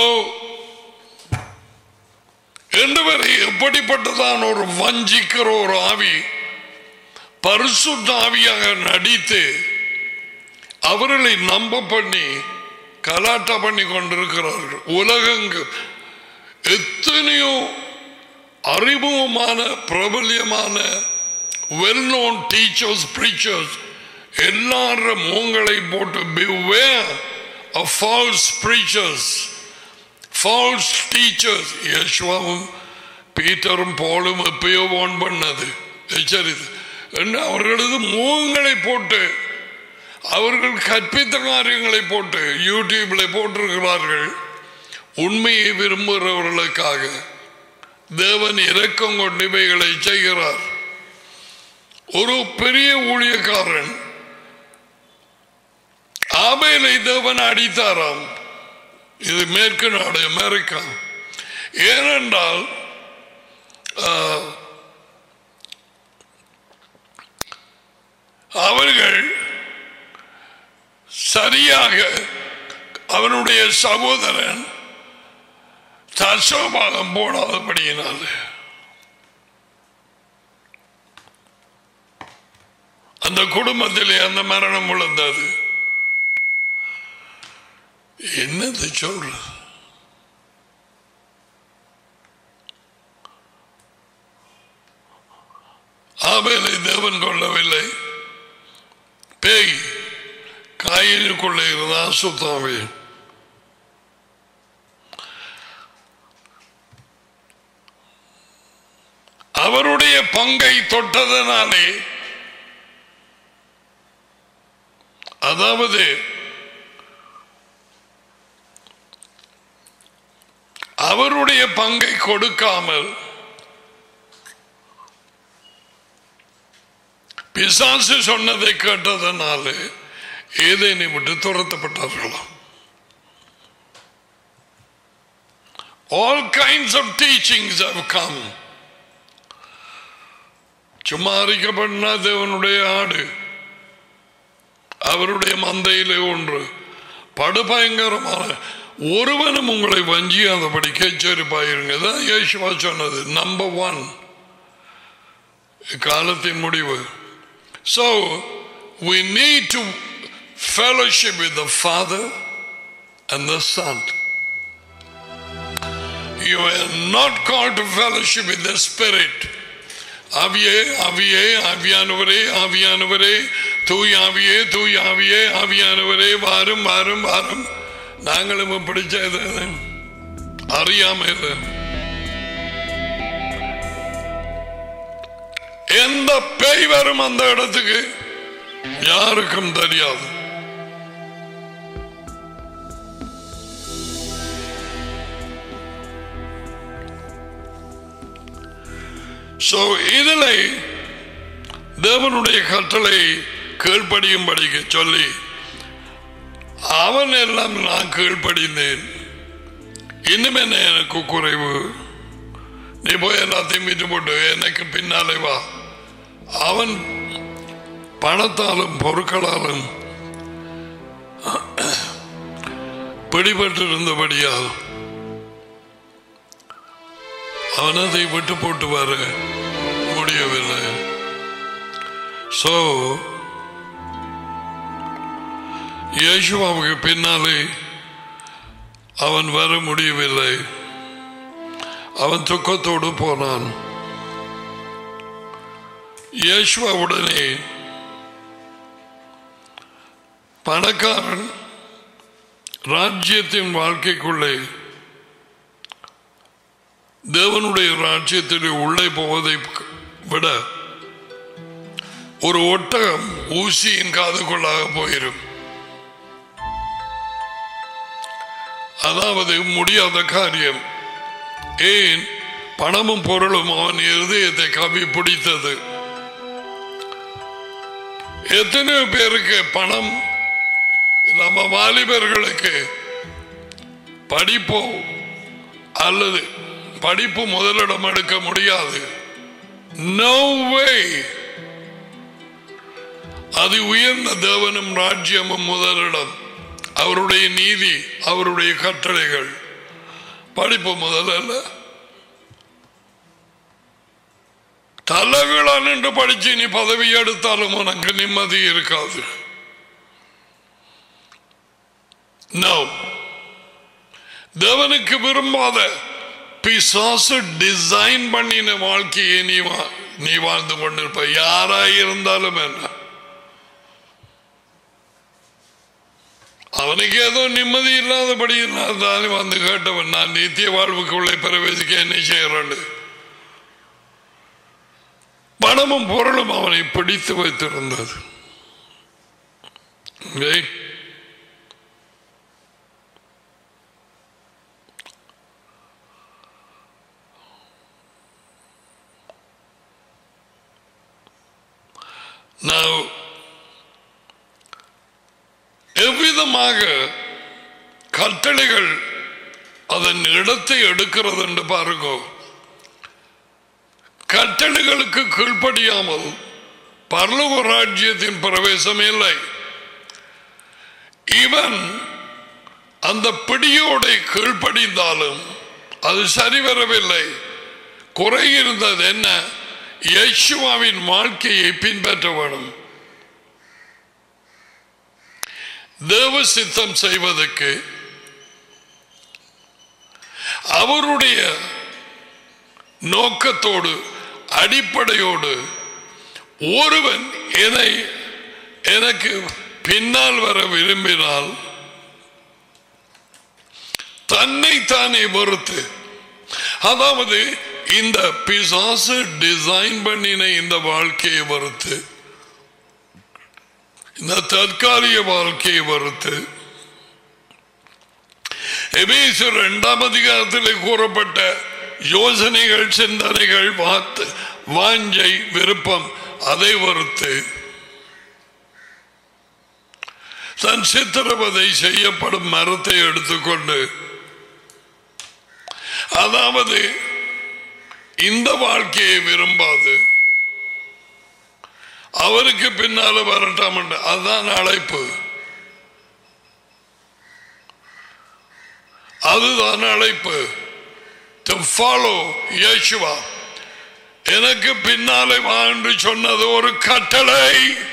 என்று வரை எப்படிப்பட்டதான் ஒரு வஞ்சிக்கிற ஒரு ஆவி பரிசுத்த ஆவியாக நடித்து அவர்களை நம்ப பண்ணி கலாட்டா பண்ணி கொண்டிருக்கிறார்கள் உலகங்கு எத்தனையோ அறிமுகமான பிரபல்யமான வெல் நோன் டீச்சர்ஸ் ப்ரீச்சர்ஸ் எல்லார மூங்களை போட்டு beware of false preachers false teachers யேசுவாவும் பீட்டரும் போலும் எப்பயோ ஓன் பண்ணது எச்சரித்து என்று அவர்களது முகங்களை போட்டு அவர்கள் கற்பித்த காரியங்களை போட்டு யூடியூப்ல போட்டிருக்கிறார்கள் உண்மையை விரும்புகிறவர்களுக்காக தேவன் இரக்கம் கொண்டு இவைகளை செய்கிறார் ஒரு பெரிய ஊழியக்காரன் ஆபேலை தேவன் அடித்தாராம் இது மேற்கு நாடு அமெரிக்கா ஏனென்றால் ஆஹ், அவர்கள் சரியாக அவனுடைய சகோதரன் தசோபாகம் போடாதபடியினால் அந்த குடும்பத்திலே அந்த மரணம் விழுந்தது என்னது சொல்ற ஆபேலை தேவன் கொள்ளவில்லை பேய் காயினுக்குள்ளே இருந்தா சுத்தாவே அவருடைய பங்கை தொட்டதனாலே அதாவது அவருடைய பங்கை கொடுக்காமல் பிசாசு சொன்னதை கேட்டதனாலே ஏதேனை விட்டு துரத்தப்பட்டார்களாம் all kinds of teachings have come சும்மா அறிக்கப்படனா தேவனுடைய ஆடு அவருடைய மந்தையிலே ஒன்று படுபயங்கரமான ஒருவனும் உங்களை வஞ்சியாதபடி எச்சரிப்பாயிருங்க தான் இயேசுவா சொன்னது நம்பர் ஒன் காலத்தின் முடிவு So, we need to fellowship with the Father and the Son. You are not called to fellowship with the Spirit. ஆவியே ஆவியே ஆவியானவரே ஆவியானவரே தூய் ஆவியே தூய் ஆவியே ஆவியானவரே வாரும் வாரும் வாரும் நாங்களும் இப்படி செய்தது அறியாம இது எந்த பேய் வரும் அந்த இடத்துக்கு யாருக்கும் தெரியாது So, இதில் தேவனுடைய கட்டளை கீழ்ப்படியும்படிக்கு சொல்லி அவன் எல்லாம் நான் கீழ்ப்படிந்தேன் இன்னும் என்ன எனக்கு குறைவு நீ போய் எல்லாத்தையும் விட்டு போட்டு எனக்கு பின்னாலே வா அவன் பணத்தாலும் பொருட்களாலும் பிடிபட்டிருந்தபடியால் அவன் அதை விட்டு போட்டு வர முடியவில்லை சோ இயேசுவாவுக்கு பின்னாலே அவன் வர முடியவில்லை அவன் துக்கத்தோடு போனான் இயேசுவா உடனே பணக்காரன் ராஜ்யத்தின் வாழ்க்கைக்குள்ளே தேவனுடைய ராஜ்யத்தில் உள்ளே போவதை விட ஒரு ஒட்டகம் ஊசியின் காதுக்குள்ளாக போயிரும் அதாவது முடியாத காரியம் ஏன் பணமும் பொருளும் அவன் இருதயத்தை கவி பிடித்தது எத்தனையோ பேருக்கு பணம் நம்ம வாலிபர்களுக்கு படிப்போ அல்லது படிப்பு முதலிடம் எடுக்க முடியாது நோ வே அது உயர்ந்த தேவனும் ராஜ்யமும் முதலிடம் அவருடைய நீதி அவருடைய கட்டளைகள் படிப்பு முதல்ல தலைகளா நின்று படிச்சு நீ பதவி எடுத்தாலும் உனக்கு நிம்மதி இருக்காது No. தேவனுக்கு விரும்பாத பிசாசு டிசைன் பண்ணின வாழ்க்கையை நீ வா- நீ வாழ்ந்து கொண்டிருப்ப யாரா இருந்தாலும் என்ன அவனுக்கு ஏதோ நிம்மதி இல்லாதபடி நான் தானே வந்து கேட்டவன் நான் நித்திய வாழ்வுக்குள்ளே பிரவேசிக்க என்ன செய்யறேன் பணமும் பொருளும் அவனை பிடித்து வைத்திருந்தது Okay? Now, எவ்விதமாக கட்டளைகள் அதன் இடத்தை எடுக்கிறது என்று பாருங்க கட்டளைகளுக்கு கீழ்ப்படியாமல் பரலோக ராஜ்யத்தின் பிரவேசம் இல்லை இவன் அந்த பிடியோட கீழ்ப்படிந்தாலும் அது சரிவரவில்லை குறை இருந்தது என்ன யேசுவாவின் வாழ்க்கையை பின்பற்ற வேணும் தேவ சித்தம் செய்வதற்கு அவருடைய நோக்கத்தோடு அடிப்படையோடு ஒருவன் என்னை எனக்கு பின்னால் வர விரும்பினால் தன்னை தானே பொறுத்து அதாவது இந்த பிசாசு டிசைன் பண்ணின இந்த வாழ்க்கையை பொறுத்து இந்த தற்காலிக வாழ்க்கையை பொறுத்து எபேசர் இரண்டாம் அதிகாரத்தில் கூறப்பட்ட யோசனைகள் சிந்தனைகள் வாத்து வாஞ்சை விருப்பம் அதை பொறுத்து தன் சித்திரவதை செய்யப்படும் மரத்தை எடுத்துக்கொண்டு அதாவது இந்த வாழ்க்கையை விரும்பாது அவருக்கு பின்னால வரட்டாம் என்று. அதுதான் அழைப்பு அதுதான் அழைப்பு டு ஃபாலோ இயேசுவா எனக்கு பின்னாலே வா என்று சொன்னது ஒரு கட்டளை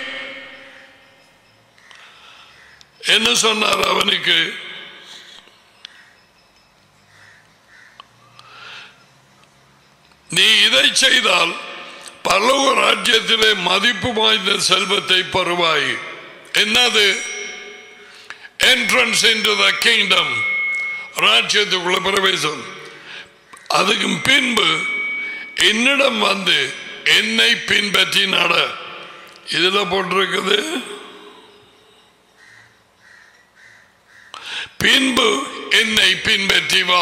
என்ன சொன்னார் அவனுக்கு நீ இதை செய்தால் பல்லவ ராஜ்யத்திலே மதிப்பு வாய்ந்த செல்வத்தை பெறுவாய் என்னது என்ட்ரன்ஸ் இன்டு த கிங்டம் ராஜ்யத்துக்குள்ள பிரவேசம் அதுக்கு பின்பு என்னிடம் வந்து என்னை பின்பற்றி நட இதுல போட்டிருக்குது பின்பு என்னை பின்பற்றி வா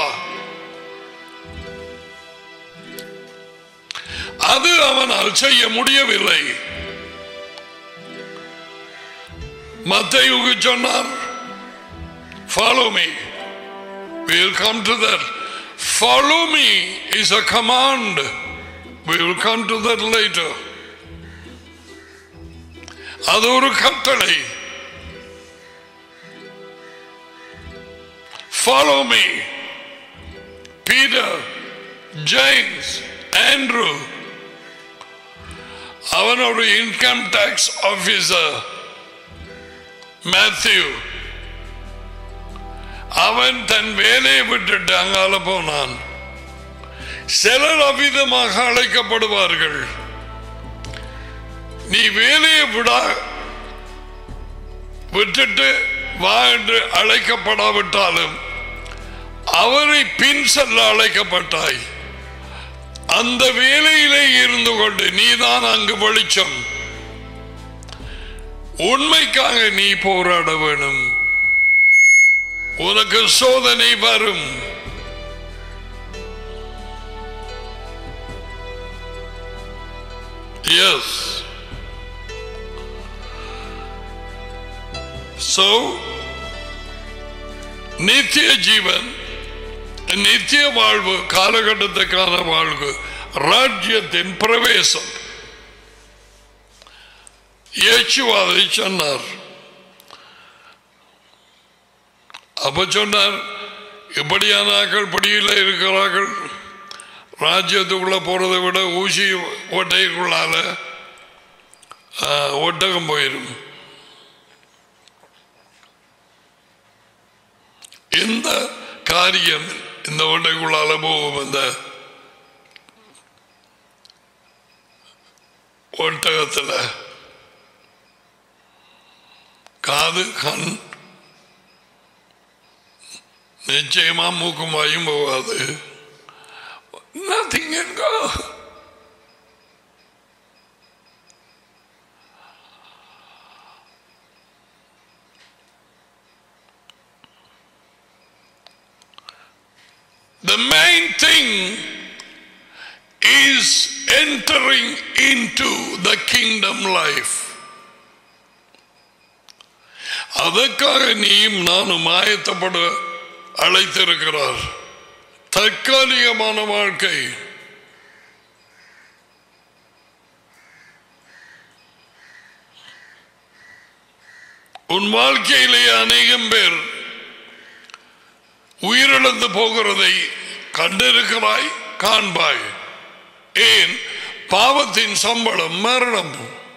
அது அவனால் செய்ய முடியவில்லை மத்தையுக்கு சொன்னார் follow me we'll come to that follow me is a command we will come to that later அது ஒரு கட்டளை follow me. Peter, James, Andrew, அவனோட இன்கம் டாக்ஸ் ஆபீசர் மேத்யூ அவன் தன் வேலையை விட்டுட்டு அங்கால போனான் சிலர் அவ்விதமாக அழைக்கப்படுவார்கள் நீ வேலையை விடா விட்டுட்டு வா என்று அழைக்கப்படாவிட்டாலும் அவரை பின் செல்ல அழைக்கப்பட்டாய் அந்த வேலையிலே இருந்து கொண்டு நீதான் அங்கு வெளிச்சம் உண்மைக்காக நீ போராட வேணும் உனக்கு சோதனை வரும் எஸ் சோ நித்திய ஜீவன் நித்திய வாழ்வு காலகட்டத்துக்கான வாழ்வு ராஜ்யத்தின் பிரவேசம் இயேசுவாதை சொன்னார் அப்ப சொன்னார் இப்படியான ஆக்கள் படியில் இருக்கிறார்கள் ராஜ்யத்துக்குள்ள போறதை விட ஊசி ஓட்டைக்குள்ளால ஆ, ஒட்டகம் போயிடும் இந்த காரியம் இந்த ஒட்டைக்குள்ளால போகும் இந்த ஒட்டகத்துல காது கண் நிச்சயமா மூக்கும் வாயும் போகாது Nothing can go. The main thing is entering into the kingdom life. அதற்காக நீயும் நானும் ஆயத்தப்பட அழைத்திருக்கிறார் தற்காலிகமான வாழ்க்கை உன் வாழ்க்கையிலே அநேகம் பேர் உயிரிழந்து போகிறதை கண்டிருக்கிறாய் காண்பாய் ஏன் பாவத்தின் சம்பளம் மரணம்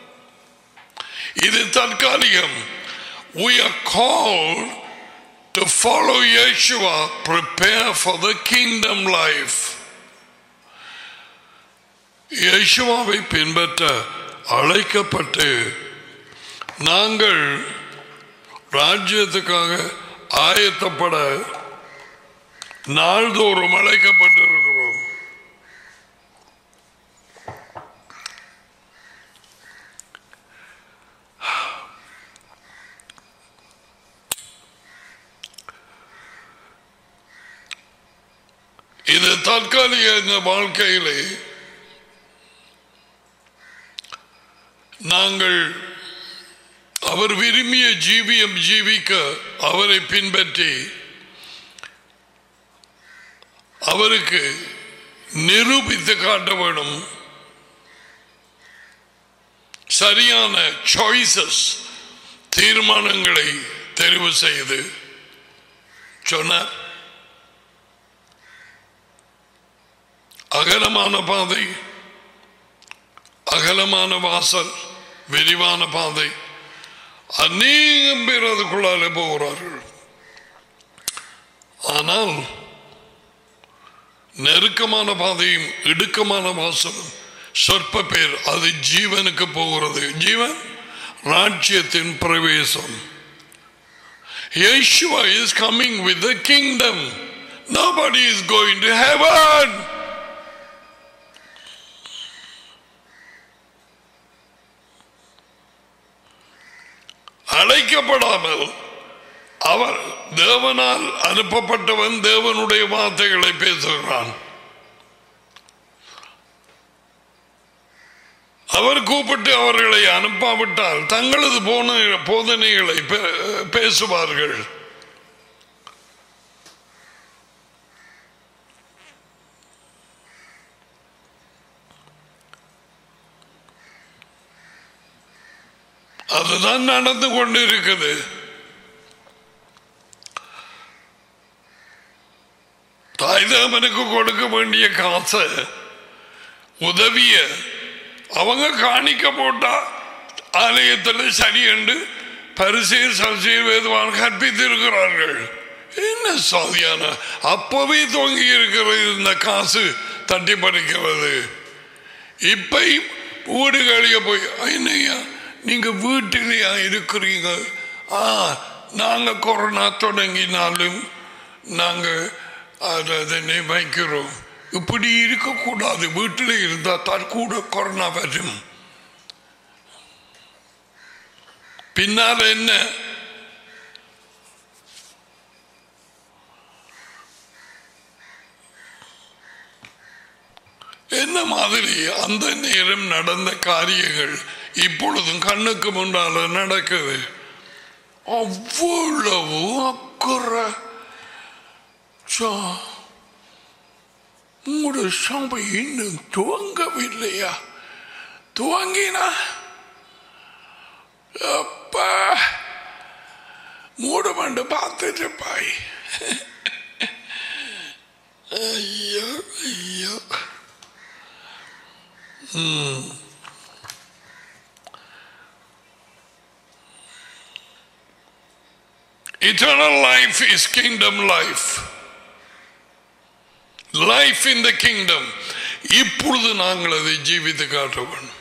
இது தற்காலிகம் we are called to follow Yeshua, prepare for the kingdom life. யேசுவாவை பின்பற்ற அழைக்கப்பட்டு நாங்கள் ராஜ்யத்துக்காக ஆயத்தப்பட நாள்தோறும் அழைக்கப்பட்டிருக்கிறோம் இது தற்காலிக இந்த வாழ்க்கையிலே நாங்கள் அவர் விரும்பிய ஜீவியம் ஜீவிக்க அவரை பின்பற்றி அவருக்கு நிரூபித்து காட்ட வேணும் சரியான சாய்ஸஸ் தீர்மானங்களை தெரிவு செய்து சொன்னார் அகலமான பாதை அகலமான வாசல் விரிவான பாதை அநேகம் பேர் அதுக்குள்ளாலே போகிறார்கள் ஆனால் நெருக்கமான பாதையும் இடுக்கமான வாசலும் சொற்ப பேர் அது ஜீவனுக்கு போகிறது ஜீவன் ராஜ்யத்தின் பிரவேசம் Yeshua is coming with the kingdom. Nobody is going to heaven. அழைக்கப்படாமல் அவர் தேவனால் அனுப்பப்பட்டவன் தேவனுடைய வார்த்தைகளை பேசுகிறான் அவர் கூப்பிட்டு அவர்களை அனுப்பாவிட்டால் தங்களது போன போதனைகளை பே- பேசுவார்கள் அதுதான் நடந்து கொண்டிருக்குது தாய்தாமனுக்கு கொடுக்க வேண்டிய காசை உதவிய அவங்க காணிக்க போட்டா ஆலயத்தில் சரி என்று பரிசீல் சசியல் வேதுவான் கற்பித்திருக்கிறார்கள் என்ன சாதியான அப்பவே தொங்கி இருக்கிறது இந்த காசு தட்டி பறிக்கிறது இப்ப வீடுகளிய போய் என்னையா நீங்க வீட்டிலேயா இருக்கிறீங்க ஆ நாங்க கொரோனா தொடங்கினாலும் நாங்க அதனை வைக்கிறோம் இப்படி இருக்கக்கூடாது வீட்டில் இருந்தா தான் கூட கொரோனா வரும் பின்னால் என்ன என்ன மாதிரி அந்த நேரம் நடந்த காரியங்கள் இப்பொழுதும் கண்ணுக்கு முன்னால நடக்குது அவ்வளவு அக்கறை சா, உங்களோட சபை இன்னும் துவங்கவில்லையா துவங்கினா அப்பா மூடமண்டு பார்த்துட்டு பாய் ஐயோ ஐயோ Eternal life is kingdom life. Life in the kingdom. இப்பொழுது நாங்கள் அதை ஜீவித்து காட்ட வேண்டும்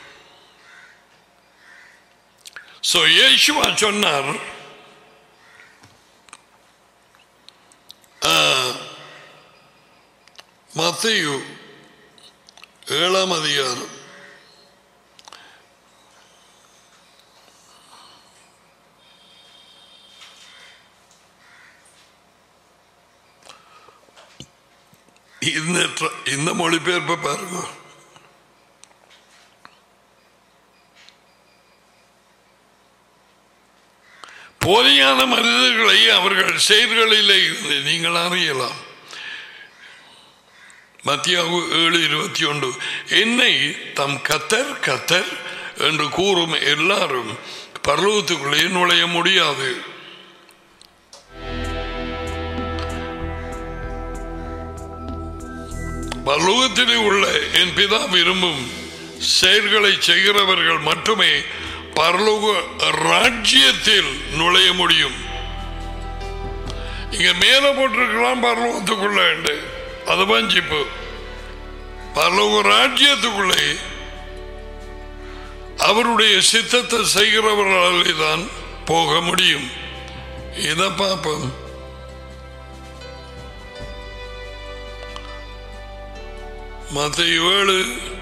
So இயேசுவா சொன்னார் மத்தையு ஏழாம் அதிகாரம் இந்த ட்ர- இந்த மொழிபெயர்ப்பை பாருங்க போலியான மனிதர்களை அவர்கள் செயல்களிலே இருந்து நீங்கள் அறியலாம் மத்தியாவு ஏழு இருபத்தி ஒன்று என்னை தம் கத்தர் கத்தர் என்று கூறும் எல்லாரும் பரலோகத்துக்குள்ளே நுழைய முடியாது பரலோகத்திலே உள்ள என் பிதா விரும்பும் செயல்களை செய்கிறவர்கள் மட்டுமே பரலோக ராஜ்யத்தில் நுழைய முடியும் இங்க மேல போட்டிருக்கலாம் பரலோகத்துக்குள்ள உண்டு. அது வஞ்சிப்பு பரலோக ராஜ்யத்துக்குள்ளே அவருடைய சித்தத்தை செய்கிறவர்களாலே தான் போக முடியும் இதை பார்ப்போம் மத்த ஏழு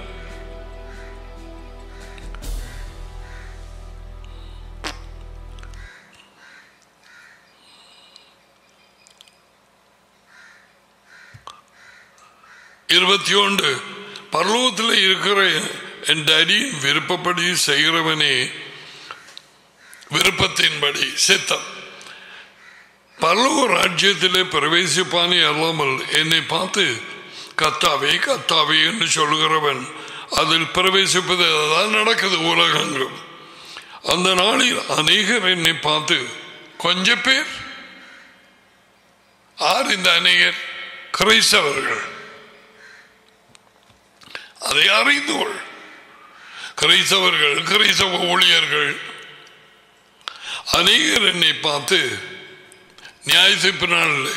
இருபத்தி ஒன்று பரலோகத்தில் இருக்கிற என் டேடி விருப்பப்படி செய்கிறவனே விருப்பத்தின்படி சித்தம் பரலோக ராஜ்யத்திலே பிரவேசிப்பானே அல்லாமல் என்னை பார்த்து கத்தாவே கத்தாவே என்று சொல்கிறவன் அதில் பிரவேசிப்பது அதான் நடக்குது உலகங்களும் அந்த நாளில் அநேகர் என்னை பார்த்து கொஞ்ச பேர் ஆர் இந்த அநேகர் கிரைஸ்தவர்கள் அதை அறிந்து கொள் கிரைஸ்தவர்கள் கிரைஸ்தவ ஊழியர்கள் அநேகர் என்னை பார்த்து நியாய தீர்ப்பு நாளில்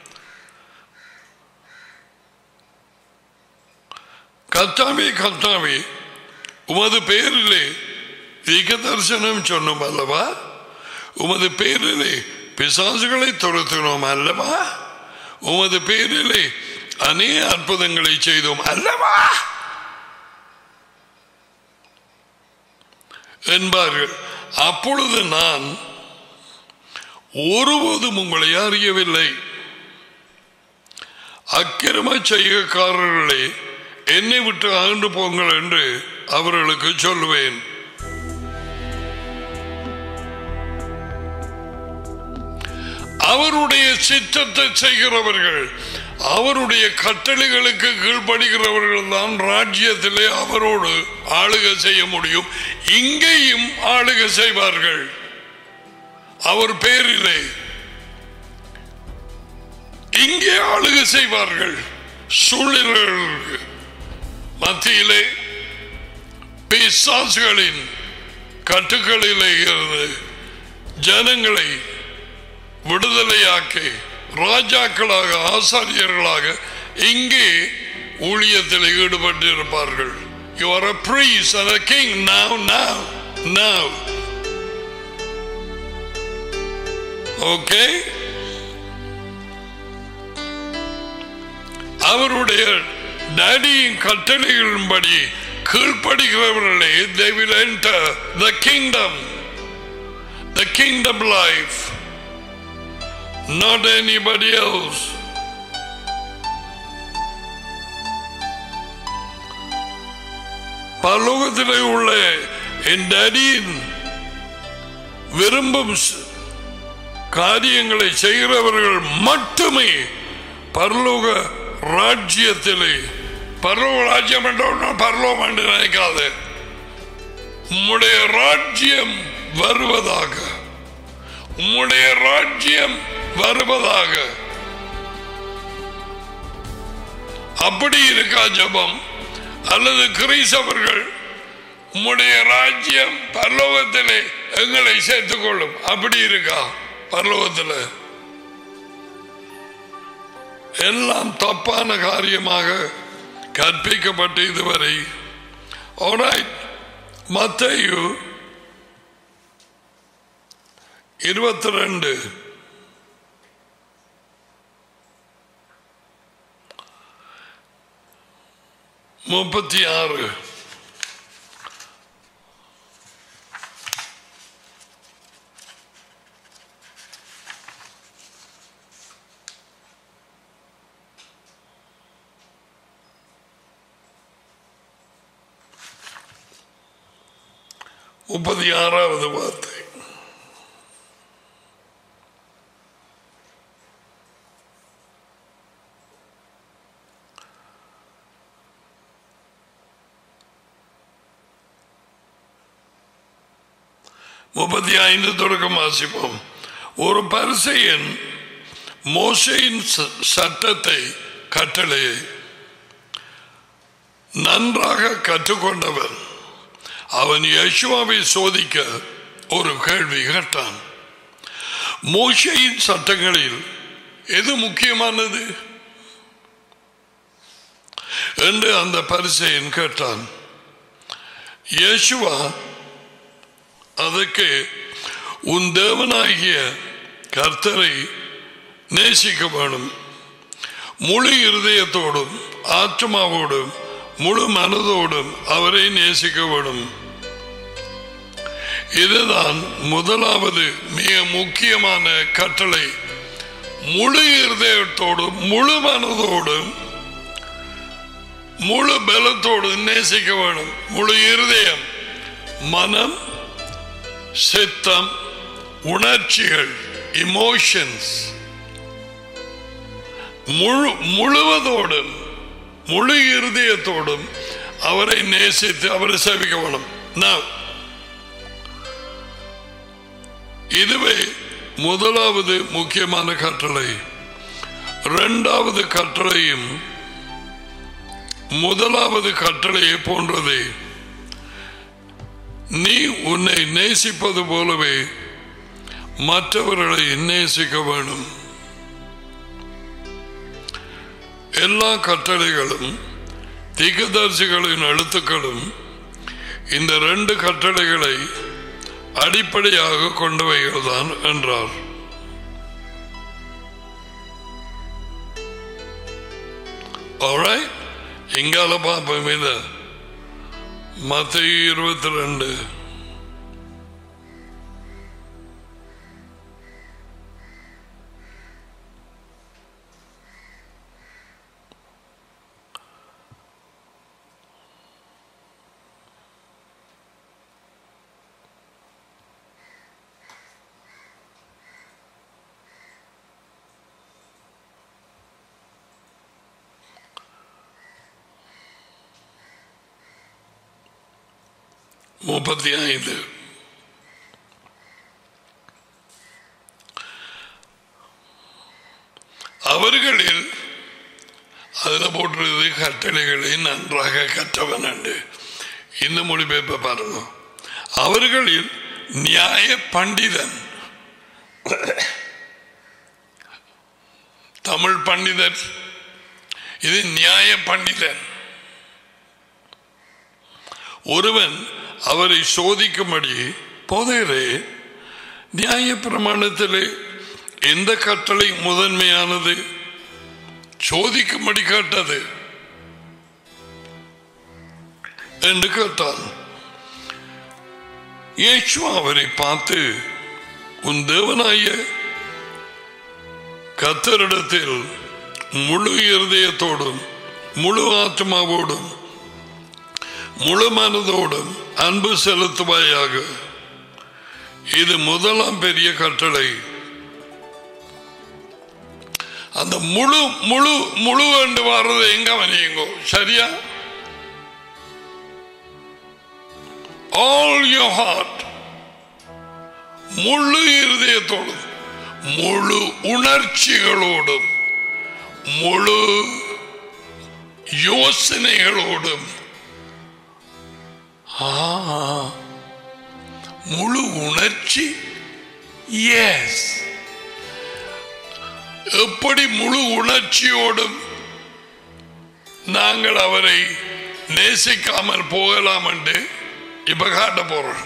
கத்தாவே கத்தாவே உமது பெயரிலே தீக்க தரிசனம் சொன்னோம் அல்லவா உமது பெயரிலே பிசாசுகளை துரத்தினோம் அல்லவா உமது பெயரிலே அநேக அற்புதங்களை செய்தோம் அல்லவா என்பார்கள் அப்பொழுது நான் ஒருபோதும் உங்களை அறியவில்லை அக்கிரம செய்கைக்காரர்களே என்னை விட்டு அகன்று போங்கள் என்று அவர்களுக்கு சொல்லுவேன் அவருடைய சித்தத்தை செய்கிறவர்கள் அவருடைய கட்டளைகளுக்கு கீழ்ப்படுகிறவர்கள் தான் ராஜ்யத்திலே அவரோடு ஆளுகை செய்ய முடியும் இங்கேயும் ஆளுகை செய்வார்கள் அவர் பேரிலே இங்கே ஆளுகை செய்வார்கள் சூழ்நிலைகளுக்கு மத்தியிலே பிசாசுகளின் கட்டுக்களிலே இருந்து ஜனங்களை விடுதலையாக்கி ராஜாக்களாக ஆசாரியர்களாக இங்கே ஊழியத்தில் ஈடுபட்டிருப்பார்கள் you are a priest and a king now now now okay அவருடைய டேடியின் கட்டளைகளின்படி கீழ்ப்படுகிறவர்களே they will enter the kingdom the kingdom life not anybody else பரலோகத்திலே உள்ள என் டேடியின் விரும்பும் ச- காரியங்களை செய்கிறவர்கள் மட்டுமே பரலோக ராஜ்யத்திலே பரலோக ராஜ்யம் என்றால் பரலோகம் என்று நினைக்காது உம்முடைய ராஜ்யம் வருவதாக உம்முடைய ராஜ்யம் வருவதாக அப்படி இருக்கா ஜெபம் அல்லது கிறிஸ்தவர்கள் உம்முடைய ராஜ்யம் பரலோகத்திலே எங்களை சேர்த்துக் கொள்ளும் அப்படி இருக்கா பரலோகத்தில் எல்லாம் தப்பான காரியமாக கற்பிக்கப்பட்டு இதுவரை Alright. மத்தேயு இருபத்தி ரெண்டு முப்பத்தி ஆறு முப்பத்தி ஆறாவது வார்த்தை முப்பத்தி ஐந்து தொடக்கம் வாசிப்போம் ஒரு பரிசையன் மோசையின் ச- சட்டத்தை கட்டளையை நன்றாக கற்றுக்கொண்டவன் அவன் யேசுவாவை சோதிக்க ஒரு கேள்வி கேட்டான் மோசையின் சட்டங்களில் எது முக்கியமானது என்று அந்த பரிசையன் கேட்டான் இயேசுவா அதற்கு உன் தேவனாகிய கர்த்தரை நேசிக்க வேணும் முழு இருதயத்தோடும் ஆத்மாவோடும் முழு மனதோடும் அவரை நேசிக்க வேணும் இதுதான் முதலாவது மிக முக்கியமான கட்டளை முழு இருதயத்தோடும் முழு மனதோடும் முழு பலத்தோடும் நேசிக்க வேணும் முழு இருதயம் மனம் சித்தம் உணர்ச்சிகள் இமோஷன்ஸ் முழு முழுவதோடும் முழு இருதயத்தோடும் அவரை நேசித்து அவரை சேவிக்க வேணும் Now, இதுவே முதலாவது முக்கியமான கட்டளை இரண்டாவது கட்டளையும் முதலாவது கட்டளையை போன்றதே நீ உன்னை நேசிப்பது போலவே மற்றவர்களை நேசிக்க வேண்டும் எல்லா கட்டளைகளும் திகதர்சிகளின் எழுத்துக்களும் இந்த ரெண்டு கட்டளைகளை அடிப்படையாக கொண்டவைகள் தான் என்றார் Alright? இங்கால பார்ப்போம் இதை மத்திய இருபத்தி ரெண்டு முப்பத்தி ஐந்து அவர்களில் அதுல போட்டிருக்குது கட்டளைகளை நன்றாக கற்றவன் என்று இந்த மொழிபெயர்ப்பை பாருங்க அவர்களில் நியாய பண்டிதன் தமிழ் பண்டிதர் இது நியாய பண்டிதன் ஒருவன் அவரை சோதிக்கும்படி போதையரே நியாய பிரமாணத்திலே எந்த கட்டளை முதன்மையானது சோதிக்கும்படி கேட்டது என்று கேட்டான் இயேசு அவரை பார்த்து உன் தேவனாய கத்தரிடத்தில் முழு இருதயத்தோடும் முழு ஆத்மாவோடும் முழு மனதோடும் அன்பு செலுத்துவாயாக இது முதலாம் பெரிய கட்டளை அந்த முழு முழு முழு என்று வர்றது எங்க வரையுங்கோ சரியா ஆல் யோர் ஹார்ட் முழு இருதயத்தோடும் முழு உணர்ச்சிகளோடும் முழு யோசனைகளோடும் ஆ, முழு உணர்ச்சி எஸ் எப்படி முழு உணர்ச்சியோடும் நாங்கள் அவரை நேசிக்காமல் போகலாம் என்று இப்ப காட்ட போறோம்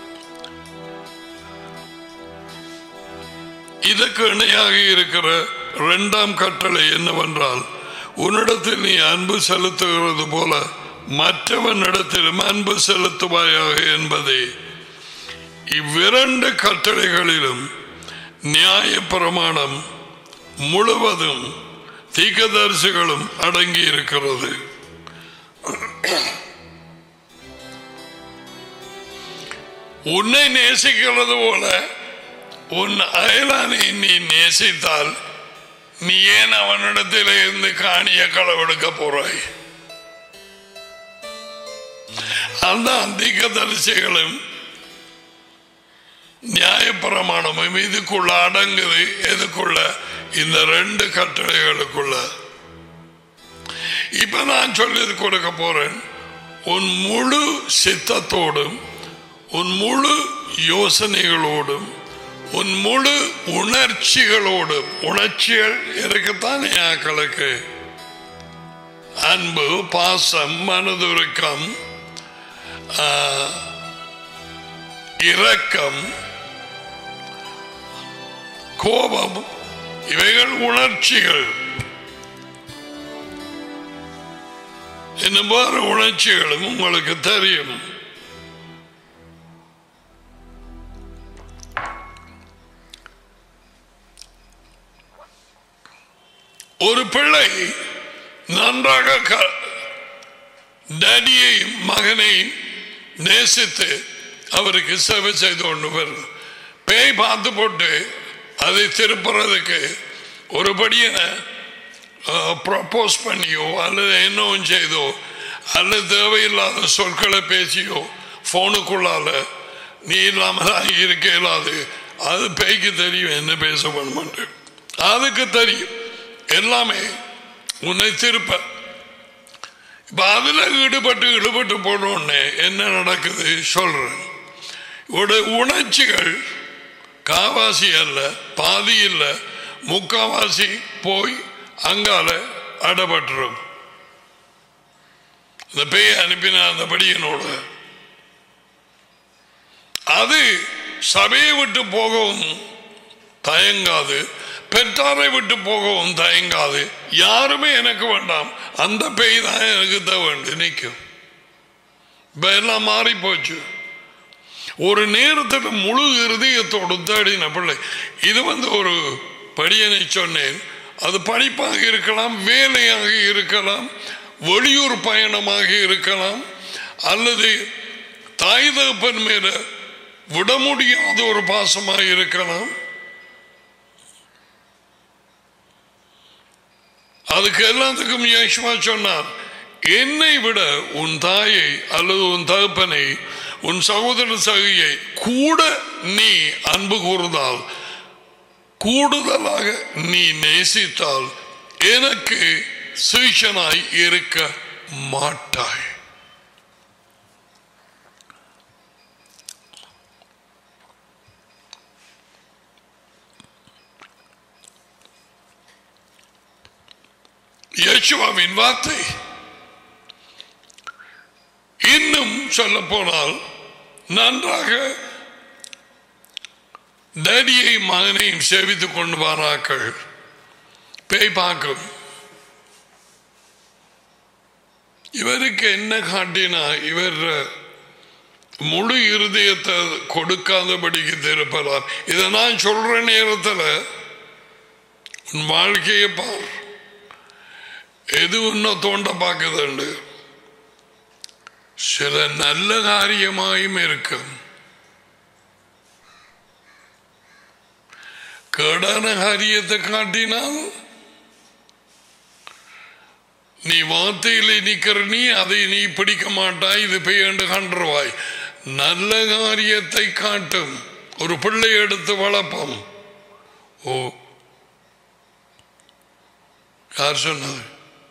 இதற்கு இணையாக இருக்கிற இரண்டாம் கட்டளை என்னவென்றால் உன்னிடத்தில் நீ அன்பு செலுத்துகிறது போல மற்றவனிடத்திலும் அன்பு செலுத்துவாயாக என்பதே இவ்விரண்டு கட்டளைகளிலும் நியாய பிரமாணம் முழுவதும் தீக்கதரிசிகளும் அடங்கி இருக்கிறது உன்னை நேசிக்கிறது போல உன் அயலானை நீ நேசித்தால் நீ ஏன் அவனிடத்தில் இருந்து காணிய களவெடுக்க போறாய் அந்த அதிக தரிசிகளும் நியாயப்பிரமாணமும் இதுக்குள்ள அடங்குது எதுக்குள்ள இந்த ரெண்டு கட்டளைகளுக்குள்ள இப்ப நான் சொல்லி கொடுக்க போறேன் உன் முழு சித்தத்தோடும் உன் முழு யோசனைகளோடும் உன் முழு உணர்ச்சிகளோடும் உணர்ச்சிகள் இருக்குத்தானே ஆக்களுக்கு அன்பு பாசம் மனதுருக்கம் ஆ, இரக்கம் கோபம் இவைகள் உணர்ச்சிகள் இன்னும் வேறு உணர்ச்சிகளும் உங்களுக்கு தெரியும் ஒரு பிள்ளை நன்றாக க- டேடியையும் மகனையும் நேசித்து அவருக்கு சேவை செய்து கொண்டு வரும் பேய் பார்த்து போட்டு அதை திருப்புறதுக்கு ஒரு படியனை ப்ரப்போஸ் பண்ணியோ அல்லது என்னவும் செய்தோ அல்லது தேவையில்லாத சொற்களை பேசியோ ஃபோனுக்குள்ளால நீ இல்லாமல் இருக்க இயலாது அது பேய்க்கு தெரியும் என்ன பேச பண்ணுமாட்டு அதுக்கு தெரியும் எல்லாமே உன்னை திருப்ப இப்ப அதுல ஈடுபட்டு ஈடுபட்டு போனோடனே என்ன நடக்குது சொல்றேன் உடைய உணர்ச்சிகள் காவாசி அல்ல பாதி இல்ல முக்காவாசி போய் அங்கால அடப்பட்டுரும் இந்த பேய் அனுப்பின அந்த படியனோட அது சபையை விட்டு போகவும் தயங்காது பெற்றாரை விட்டு போகவும் தயங்காது யாருமே எனக்கு வேண்டாம் அந்த பேய் தான் எனக்கு தேவை நிற்கும் இப்ப எல்லாம் மாறி போச்சு ஒரு நேரத்தில் முழு இருதயத்தோடு தேடின பிள்ளை இது வந்து ஒரு படியனை சொன்னேன் அது படிப்பாக இருக்கலாம் வேலையாக இருக்கலாம் வெளியூர் பயணமாக இருக்கலாம் அல்லது தாய் தகப்பன் மேல விட முடியாத ஒரு பாசமாக இருக்கலாம் அதுக்கு எல்லாத்துக்கும் யேசுவா சொன்னார் என்னை விட உன் தாயை அல்லது உன் தகப்பனை உன் சகோதர சகையை கூட நீ அன்பு கூர்ந்தால் கூடுதலாக நீ நேசித்தால் எனக்கு சீஷனாய் இருக்க மாட்டாய் யேசுவாவின் வார்த்தை இன்னும் சொல்ல போனால் நன்றாக டேடியை மகனையும் சேவித்துக் கொண்டு வாராக்கள் பேய் பார்க்கும் இவருக்கு என்ன காட்டினா இவர் முழு இருதயத்தை கொடுக்காதபடிக்கு திருப்பறார் இதை நான் சொல்ற நேரத்தில் உன் வாழ்க்கையை பார் எது இன்னும் தோண்ட பார்க்குதுண்டு சில நல்ல காரியமாயும் இருக்கும் கேடான காரியத்தை காட்டினால் நீ வார்த்தையிலே நிக்கிற நீ அதை நீ பிடிக்க மாட்டாய் இது பெய்யண்டு கண்டுருவாய் நல்ல காரியத்தை காட்டும் ஒரு பிள்ளை எடுத்து வளர்ப்போம் ஓ யார் சொன்னது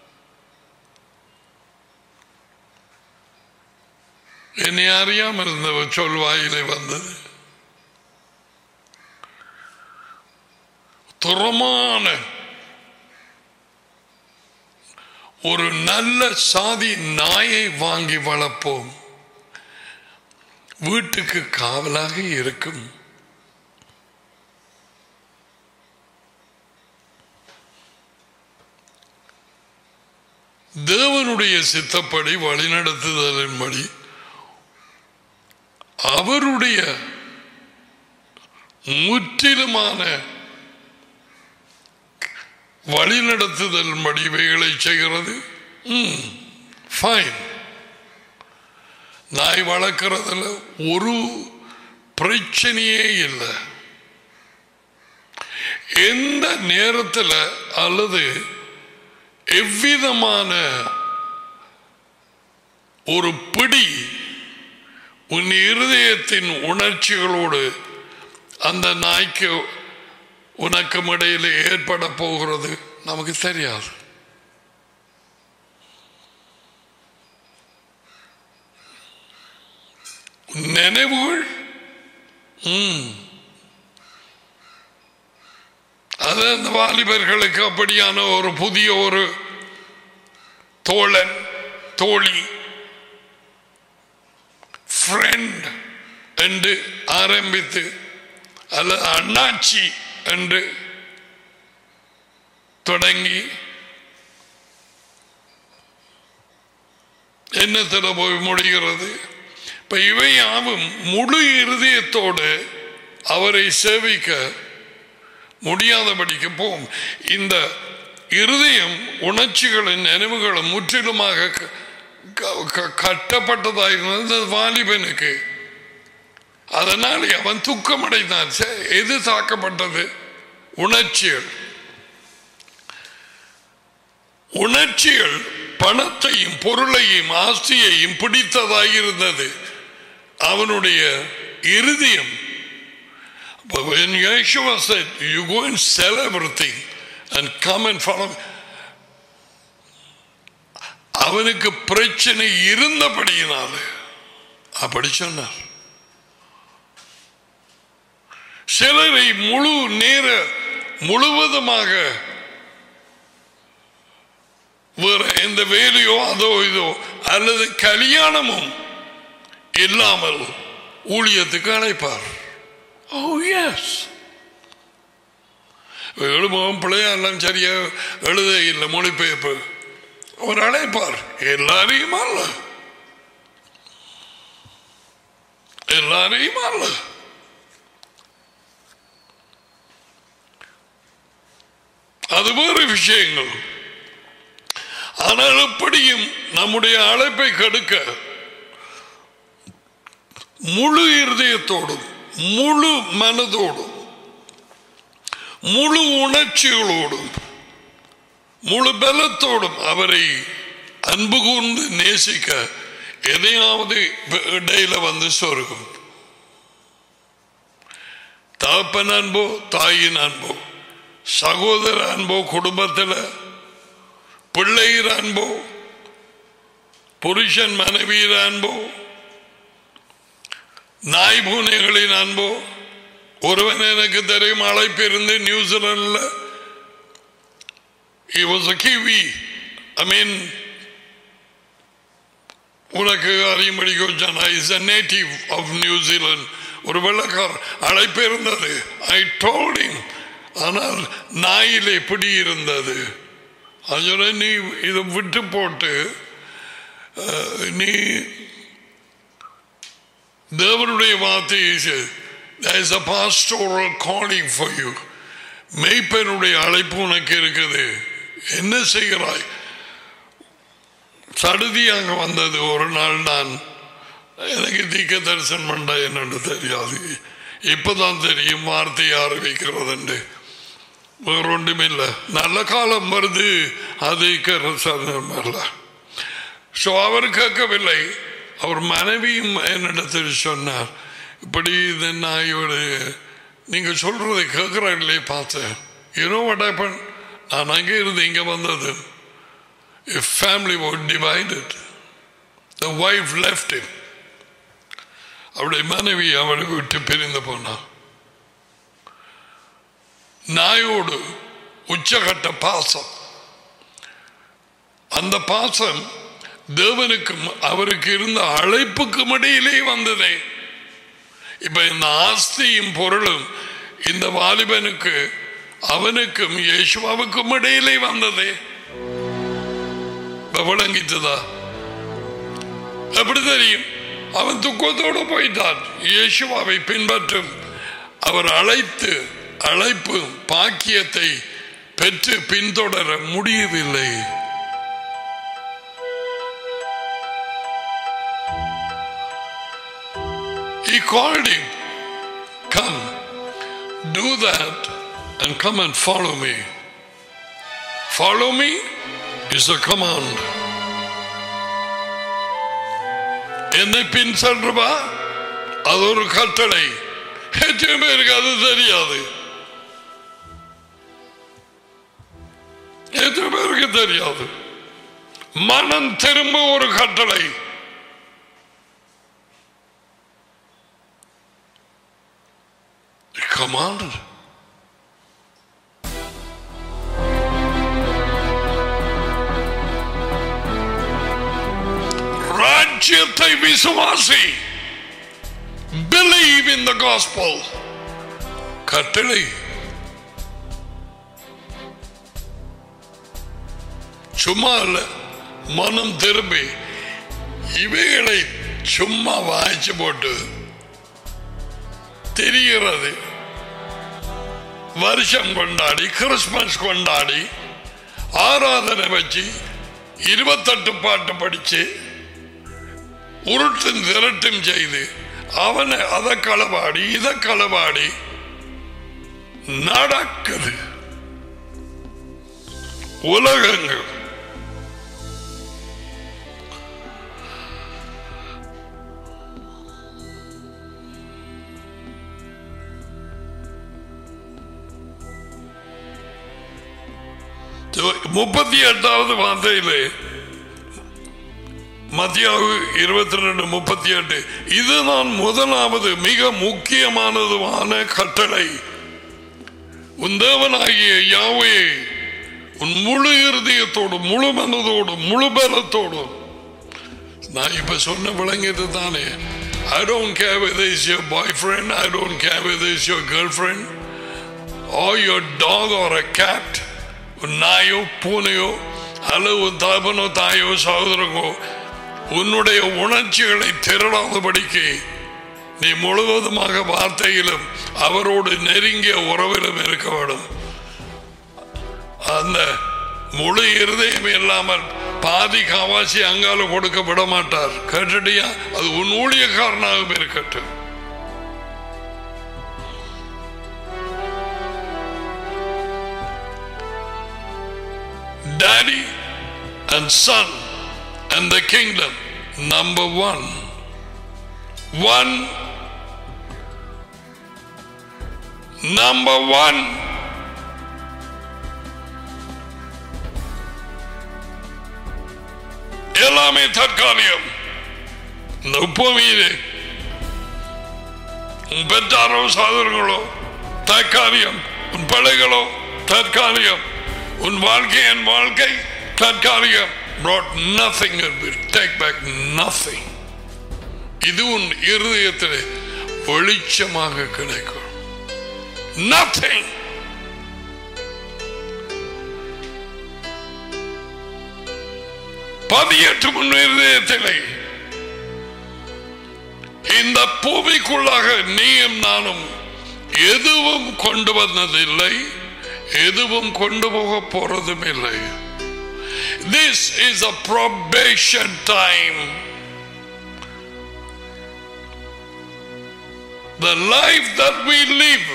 என்னை அறியாமல் இருந்த சொல் வாயிலே வந்தது துறமான ஒரு நல்ல சாதி நாயை வாங்கி வளர்ப்போம் வீட்டுக்கு காவலாக இருக்கும் தேவனுடைய சித்தப்படி வழிநடத்துதலின்படி அவருடைய முற்றிலுமான வழிநடத்துதல் மடிவைகளை செய்கிறது ஃபைன் நாய் வளர்க்கறதுல ஒரு பிரச்சனையே இல்லை எந்த நேரத்தில் அல்லது எவ்விதமான ஒரு பிடி உன் இருதயத்தின் உணர்ச்சிகளோடு அந்த நாய்க்கு உனக்கும் இடையில் ஏற்பட போகிறது நமக்கு தெரியாது நினைவுகள் ம். அது அந்த வாலிபர்களுக்கு அப்படியான ஒரு புதிய ஒரு தோழன் தோழி ஃப்ரெண்ட் என்று ஆரம்பித்து அல்லது அண்ணாச்சி என்று தொடங்கி என்னத்தில் போய் முடிகிறது இப்ப இவை யாவும் முழு இருதயத்தோடு அவரை சேவிக்க முடியாதபடிக்கு போகும் இந்த இருதயம் உணர்ச்சிகளும் நினைவுகளும் முற்றிலுமாக க- க- க- கட்டப்பட்டதாக இருந்தது வாலிபனுக்கு அதனால் அவன் துக்கமடைந்தான் சே- எது தாக்கப்பட்டது உணர்ச்சிகள் உணர்ச்சிகள் பணத்தையும் பொருளையும் ஆஸ்தியையும் பிடித்ததாயிருந்தது அவனுடைய இருதயம் But when Yeshua said, You go and sell everything and come and follow me," அவனுக்கு பிரச்சனை இருந்தபடியினால அப்படி சொன்னார் சிலரை முழு நேர முழுவதுமாக வேற எந்த வேலையோ அதோ இதோ அல்லது கல்யாணமும் இல்லாமல் ஊழியத்துக்கு அழைப்பார் ஓ எஸ் எழுபவன் பிள்ளையா எல்லாம் சரியா எழுத இல்லை மொழிபெயர்ப்பு அவர் அழைப்பார் எல்லாரையும் அல்ல எல்லாரையும் அல்ல அது வேறு விஷயங்கள் ஆனால் எப்படியும் நம்முடைய அழைப்பை கெடுக்க முழு இருதயத்தோடும் முழு மனதோடும் முழு உணர்ச்சிகளோடும் முழு பலத்தோடும் அவரை அன்பு கூர்ந்து நேசிக்க எதையாவது இடையில வந்து சொருகும் தகப்பன் அன்போ தாயின் அன்போ சகோதர அன்போ குடும்பத்தில் பிள்ளைகிற அன்போ புருஷன் மனைவியின் அன்போ நாய் பூனைகளின் அன்போ ஒருவன் எனக்கு தெரியும் அழைப்பு இருந்து நியூசிலாந்துல he was a kiwi i mean உனக்கு அறியும்படி கொஞ்சம் is a native of New Zealand ஒரு வெள்ளக்கார் அழைப்பு இருந்தது ஐ டோல்டிங் ஆனால் நாயில் எப்படி இருந்தது அதோட நீ இதை விட்டு போட்டு அஹ், நீ தேவனுடைய வார்த்தையை செய். There is a pastoral calling for you. மெய்ப்பனுடைய அழைப்பு உனக்கு இருக்குது என்ன செய்கிறாய் சடுதியாக வந்தது ஒரு நாள் நான் எனக்கு தீக்க தரிசனம் பண்ண என்னன்னு தெரியாது இப்பதான் தெரியும் வார்த்தையை ஆரம்பிக்கிறது என்று வேற ஒன்றும் இல்லை நல்ல காலம் வருது அது சாதனம் வரல ஸோ அவர் கேட்கவில்லை அவர் மனைவியும் என்னிடத்தில் சொன்னார் இப்படி இது நான் இவரு நீங்க சொல்றதை கேட்கிறாங்களே பார்த்தேன் யூனோ வாட் ஹேப்பன் நான் அங்கே இருந்து இங்க வந்தது family was divided the wife left him அவருடைய மனைவி அவரை விட்டு பிரிந்து போனார் நாயோடு உச்சகட்ட பாசம் அந்த பாசம் தேவனுக்கும் அவருக்கு இருந்த அழைப்புக்கும் இடையிலே வந்ததே இப்ப இந்த ஆஸ்தியும் பொருளும் இந்த வாலிபனுக்கு அவனுக்கும் இயேசுவாவுக்கும் இடையிலே வந்ததே இப்ப விளங்கிச்சதா எப்படி தெரியும் அவன் துக்கத்தோடு போயிட்டான் இயேசுவாவை பின்பற்றும் அவர் அழைத்து அழைப்பு பாக்கியத்தை பெற்று பின்தொடர முடியவில்லை He called him, Come, do that, and come and follow me. Follow me is a command. என்னை பின் சென்றவா அது ஒரு கட்டளை எத்தனை பேருக்கு அது தெரியாது எத்தனை பேருக்கு தெரியாது மனம் திரும்ப ஒரு கட்டளை commanded. ராஜ்யத்தை விசுவாசி பிலீவ் இன் த காஸ்பல் கட்டளை சும்மா இல்ல மனம் திரும்பி இவைகளை சும்மா வாய்ச்சி போட்டு தெரிகிறது வருஷம் கொண்டாடி கிறிஸ்மஸ் கொண்டாடி ஆராதனை வச்சு இருபத்தெட்டு பாட்டு படிச்சு உருட்டும் திரட்டும் செய்து அவனை அதை களவாடி இதை களவாடி நடக்குது உலகங்கள் முப்பத்தி எட்டாவது வார்த்தையிலே மத்தியாவு இருபத்தி ரெண்டு முப்பத்தி எட்டு இதுதான் முதலாவது மிக முக்கியமானதுமான கட்டளை உன் தேவனாகிய யாவே உன் முழு இருதயத்தோடு முழு மனதோடு முழு பலத்தோடு நான் இப்ப சொன்ன விளங்கியது தானே I don't care whether it's your boyfriend, I don't care whether it's your girlfriend, or your dog or a cat, உன் நாயோ பூனையோ அல்லது உன் தகப்பனோ தாயோ சகோதரங்கோ உன்னுடைய உணர்ச்சிகளை திரளாதபடிக்கு நீ முழுவதுமாக வார்த்தையிலும் அவரோடு நெருங்கிய உறவிலும் இருக்க வேண்டும் அந்த முழு இருதயம் இல்லாமல் பாதி காவாசி அங்கால கொடுக்க விட மாட்டார் கேட்டுட்டியா அது உன் ஊழியக்காரனாகவும் இருக்கட்டும் daddy and son and the kingdom number one one number one எல்லாமே தற்காலிகம் இந்த பூமியிலே உன் பெற்றாரோ சாதனங்களோ தற்காலிகம் உன் பிள்ளைகளோ தற்காலிகம் உன் வாழ்க்கை என் வாழ்க்கை தற்காலிகம் brought nothing and will take back nothing இது உன் இருதயத்தில் வெளிச்சமாக கிடைக்கும் nothing பதியற்று முன் இருதயத்திலே இந்த பூமிக்குள்ளாக நீயும் நானும் எதுவும் கொண்டு வந்ததில்லை எதுவும் கொண்டு போக போறதும் இல்லை this is a probation time the life that we live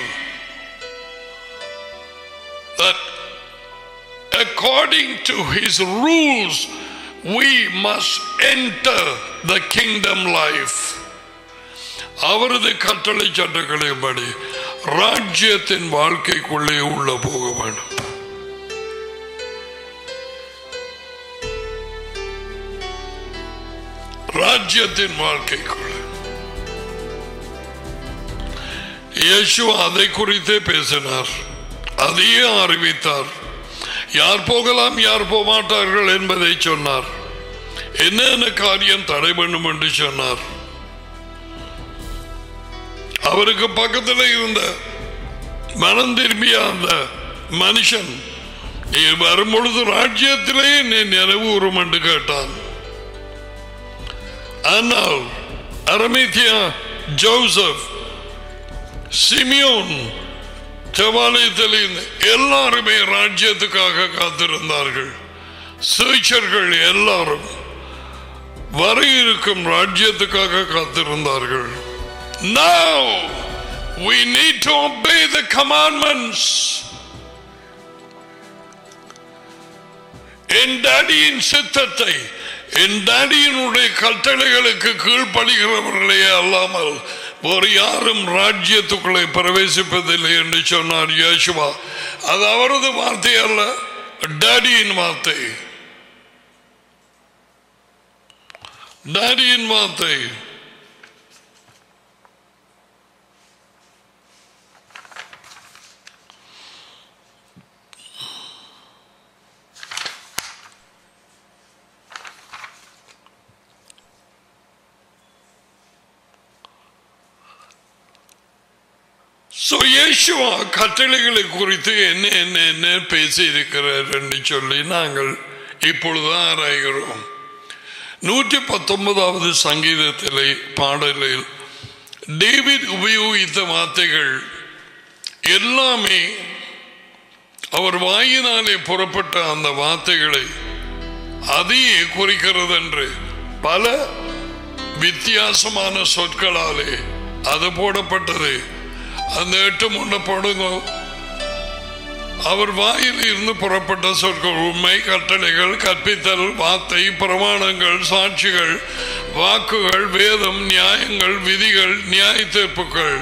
that according to his rules we must enter the kingdom life அவரது கட்டளை சட்டங்களின்படி ராஜ்யத்தின் வாழ்க்கைக்குள்ளே உள்ள போக வேண்டும் ராஜ்யத்தின் வாழ்க்கைக்குள்ள இயேசு அதை குறித்தே பேசினார் அதையே அறிவித்தார் யார் போகலாம் யார் போக மாட்டார்கள் என்பதை சொன்னார் என்னென்ன காரியம் தடை பண்ணும் என்று சொன்னார் அவருக்கு பக்கத்தில் இருந்த மனம் திரும்பிய அந்த மனுஷன் நீ வரும்பொழுது ராஜ்யத்திலே நீ நினைவு உறும் என்று கேட்டான் ஆனால் அரமேத்தியா ஜோசப் சிமியோன் தேவாலயத்தில் இருந்த எல்லாருமே ராஜ்யத்துக்காக காத்திருந்தார்கள் சுவிச்சர்கள் எல்லாரும் வர இருக்கும் ராஜ்யத்துக்காக காத்திருந்தார்கள் Now we need to obey the commandments. என் டாடியின் சித்தத்தை என் டாடியினுடைய கட்டளைகளுக்கு கீழ்ப்படுகிறவர்களே அல்லாமல் ஒரு யாரும் ராஜ்யத்துக்குள்ளே பிரவேசிப்பதில்லை என்று சொன்னார் யேசுவா அது அவரது வார்த்தை அல்ல டாடியின் வார்த்தை டாடியின் வார்த்தை So, இயேசுவா கட்டளைகளை குறித்து என்ன என்ன என்ன பேசி இருக்கிறார் என்று சொல்லி நாங்கள் இப்பொழுது ஆராய்கிறோம் நூற்றி பத்தொன்பதாவது சங்கீதத்திலே பாடலில் டேவிட் உபயோகித்த வார்த்தைகள் எல்லாமே அவர் வாயினாலே புறப்பட்ட அந்த வார்த்தைகளை அதையே குறிக்கிறது என்று பல வித்தியாசமான சொற்களாலே அது போடப்பட்டது அந்த எட்டு முன்ன போடுங்க அவர் வாயில் இருந்து புறப்பட்ட சொற்கள் உண்மை கட்டளைகள் கற்பித்தல் வார்த்தை பிரமாணங்கள் சாட்சிகள் வாக்குகள் வேதம் நியாயங்கள் விதிகள் நியாய தீர்ப்புகள்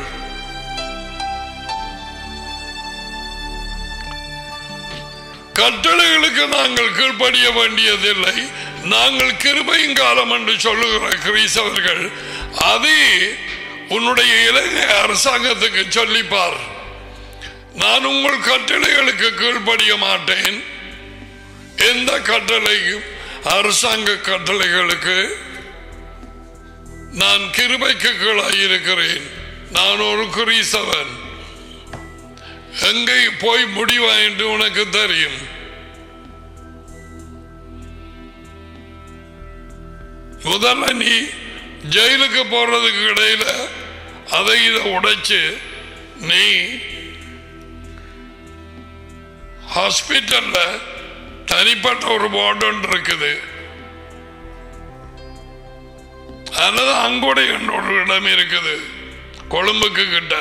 கட்டளைகளுக்கு நாங்கள் கீழ்ப்படிய வேண்டியதில்லை நாங்கள் கிருபையும் காலம் என்று சொல்லுகிற கிறிஸ்தவர்கள் அதே உன்னுடைய இலங்கை அரசாங்கத்துக்கு சொல்லிப்பார் நான் உங்கள் கட்டளைகளுக்கு கீழ்ப்படிய மாட்டேன் எந்த கட்டளையும் அரசாங்க கட்டளைகளுக்கு நான் கிருபைக்கு கீழாயிருக்கிறேன் நான் ஒரு கிறிஸ்தவன் எங்கே போய் முடிவா என்று உனக்கு தெரியும் முதல்ல நீ ஜெயிலுக்கு போறதுக்கு இடையில அதை இதை உடைச்சு நீ ஹாஸ்பிட்டல்ல தனிப்பட்ட ஒரு வார்டு ஒன்று இருக்குது அல்லது அங்கோடை ஒரு இடம் இருக்குது கொழும்புக்கு கிட்ட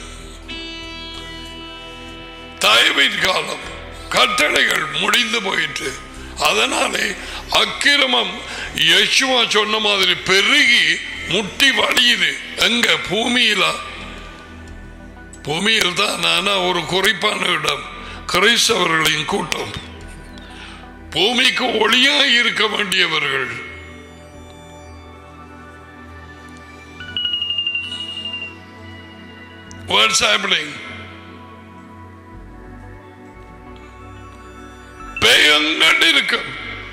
தயவின் காலம் கட்டளைகள் முடிந்து போயிட்டு அதனாலே அக்கிரமம் யசுவா சொன்ன மாதிரி பெருகி முட்டி வழியுது எங்க பூமியில பூமியில் தான் ஆனா ஒரு குறிப்பான இடம் கிறிஸ்தவர்களின் கூட்டம் பூமிக்கு ஒளியாய் இருக்க வேண்டியவர்கள் What's happening? பேயங்கள் இருக்கும்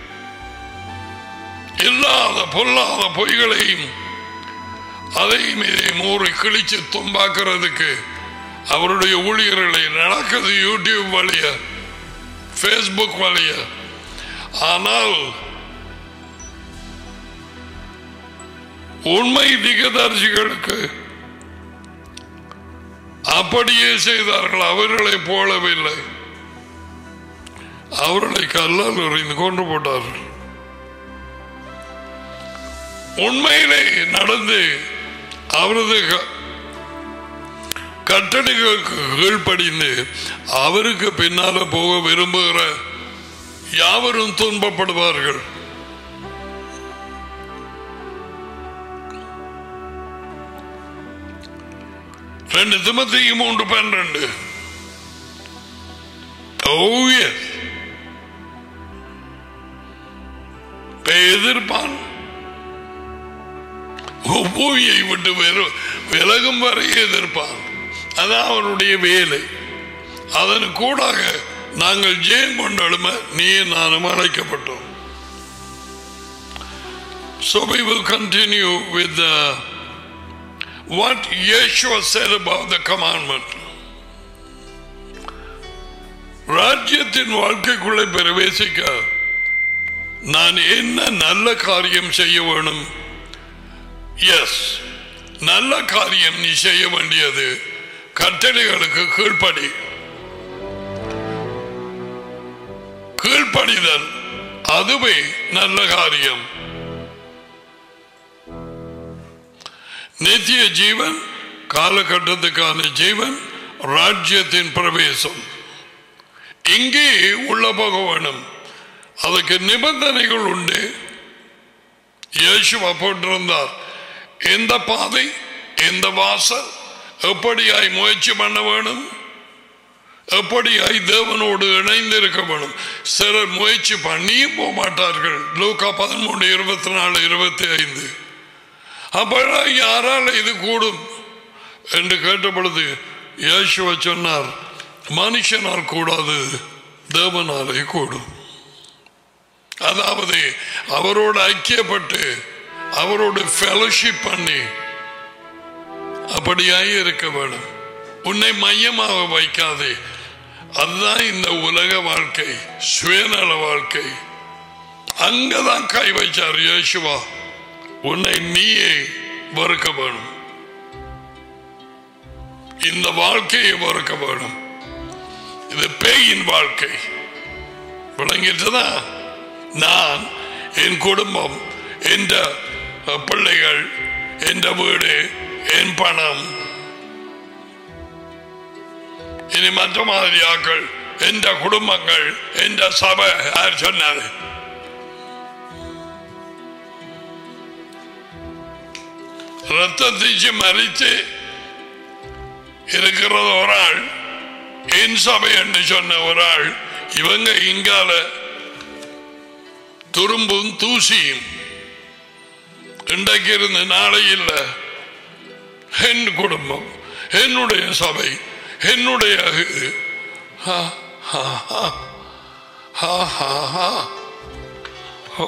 இல்லாத பொல்லாத பொய்களையும் அதையும் இதையும் ஊறி கிழிச்சு தும்பாக்குறதுக்கு அவருடைய ஊழியர்களை நடக்குது யூடியூப் வழிய ஃபேஸ்புக் வழிய ஆனால் உண்மை திகதர்சிகளுக்கு அப்படியே செய்தார்கள் அவர்களை போலவில்லை அவர்களை கல்லால் எறிந்து கொண்டு போட்டார்கள் உண்மையிலே நடந்து அவரது க- கட்டளைகளுக்கு கீழ்ப்படிந்து அவருக்கு பின்னால போக விரும்புகிற யாவரும் துன்பப்படுவார்கள் ரெண்டு திமத்தையும் மூன்று பன்னிரண்டு Oh, yes. எதிர்ப்பான் பூமியை விட்டு வெறு- விலகும் வரை எதிர்ப்பான் அதான் அவனுடைய வேலை அதன் கூடாக நாங்கள் ஜெயம் கொண்டாலும நீ நானும் அழைக்கப்பட்டோம் So we will continue with the, what Yeshua said about the commandment. ராஜ்யத்தின் வாழ்க்கைக்குள்ளே பிரவேசிக்க நான் என்ன நல்ல காரியம் செய்ய வேணும் எஸ் நல்ல காரியம் நீ செய்ய வேண்டியது கட்டளைகளுக்கு கீழ்ப்படி கீழ்ப்படிதல் அதுவே நல்ல காரியம் நித்திய ஜீவன் காலகட்டத்துக்கான ஜீவன் ராஜ்யத்தின் பிரவேசம் இங்கே உள்ள போக வேணும் அதுக்கு நிபந்தனைகள் உண்டு இயேசுவா போட்டிருந்தார் எந்த பாதை எந்த வாசல் எப்படியாய் முயற்சி பண்ண வேணும் எப்படியாய் தேவனோடு இணைந்து இருக்க வேணும் சிலர் முயற்சி பண்ணியும் போக மாட்டார்கள் லூக்கா பதிமூணு இருபத்தி நாலு இருபத்தி ஐந்து அப்பெல்லாம் யாரால இது கூடும் என்று கேட்ட பொழுது இயேசுவ சொன்னார் மனுஷனால் கூடாது தேவனாலே கூடும் அதாவது அவரோடு ஐக்கியப்பட்டு அவரோடு ஃபெலோஷிப் பண்ணி அப்படியாய் இருக்க வேணும் உன்னை மையமாக வைக்காதே அதுதான் இந்த உலக வாழ்க்கை சுயநல வாழ்க்கை அங்கதான் கை வைச்சார் இயேசுவா உன்னை நீயே வெறுக்க வேணும் இந்த வாழ்க்கையை வெறுக்க வேணும் இது பேயின் வாழ்க்கை விளங்கிட்டுதா நான் என் குடும்பம் என்ற பிள்ளைகள் என்ற வீடு என் பணம் இனி மற்ற மாதிரி ஆக்கள் என்ற குடும்பங்கள் என்ற சபை யார் சொன்னாரு ரத்தத்திச்சு மறித்து இருக்கிறது ஒரு ஆள் என் சபை என்று சொன்ன ஒரு ஆள் இவங்க இங்கால துரும்பும் தூசியும் இன்றைக்கு இருந்து நாளை இல்லை என் குடும்பம் என்னுடைய சபை என்னுடைய இது. ஹா, ஹா, ஹா. ஹா, ஹா, ஹா. ஓ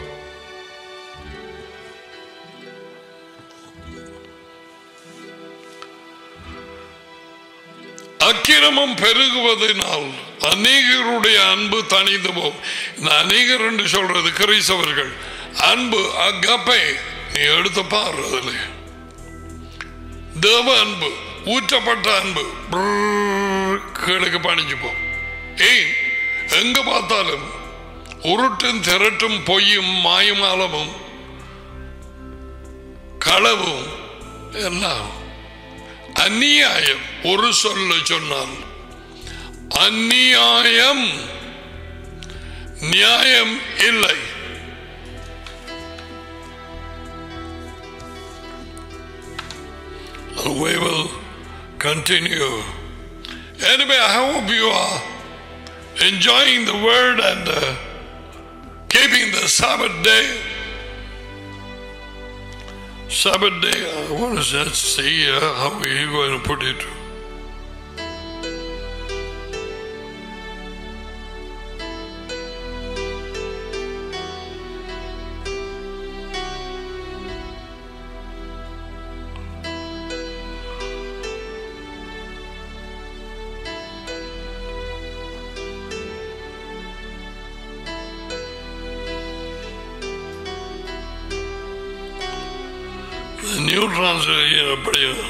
அக்கிரமம் பெருகுவதனால் அநேகருடைய அன்பு தணிந்து போகும் இந்த அநேகர் என்று சொல்றது கிறிஸ்தவர்கள் அன்பு அகப்பை நீ எடுத்து பாரு அதுல தேவ அன்பு ஊற்றப்பட்ட அன்பு brrr, கீழுக்கு பணிஞ்சு போ ஏய் எங்க பார்த்தாலும் உருட்டும் திரட்டும் பொய்யும் மாயமாலமும் களவும் எல்லாம் அந்நியாயம் ஒரு சொல்ல சொன்னால் அந்நியாயம் நியாயம் இல்லை We will continue. Anyway, I hope you are enjoying the word and uh, keeping the Sabbath day. Sabbath day, I want to just see uh, how we are going to put it. New translation எப்படியும்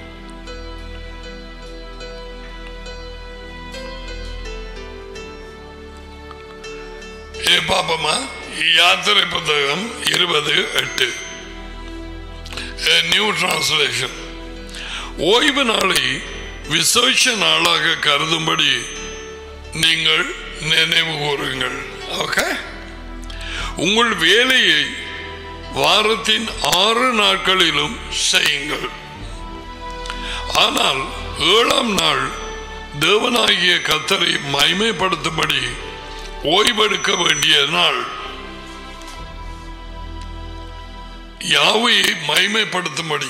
ஏ பாப்பமா யாத்திரை புத்தகம் இருபது எட்டு new translation ஓய்வு நாளை விசேஷ நாளாக கருதும்படி நீங்கள் நினைவு கூறுங்கள் ஓகே உங்கள் வேலையை வாரத்தின் ஆறு நாட்களிலும் செய்யுங்கள் ஆனால் ஏழாம் நாள் தேவனாகிய கத்தரை மைமைப்படுத்தும்படி ஓய்வெடுக்க வேண்டிய நாள் யாவையை மைமைப்படுத்தும்படி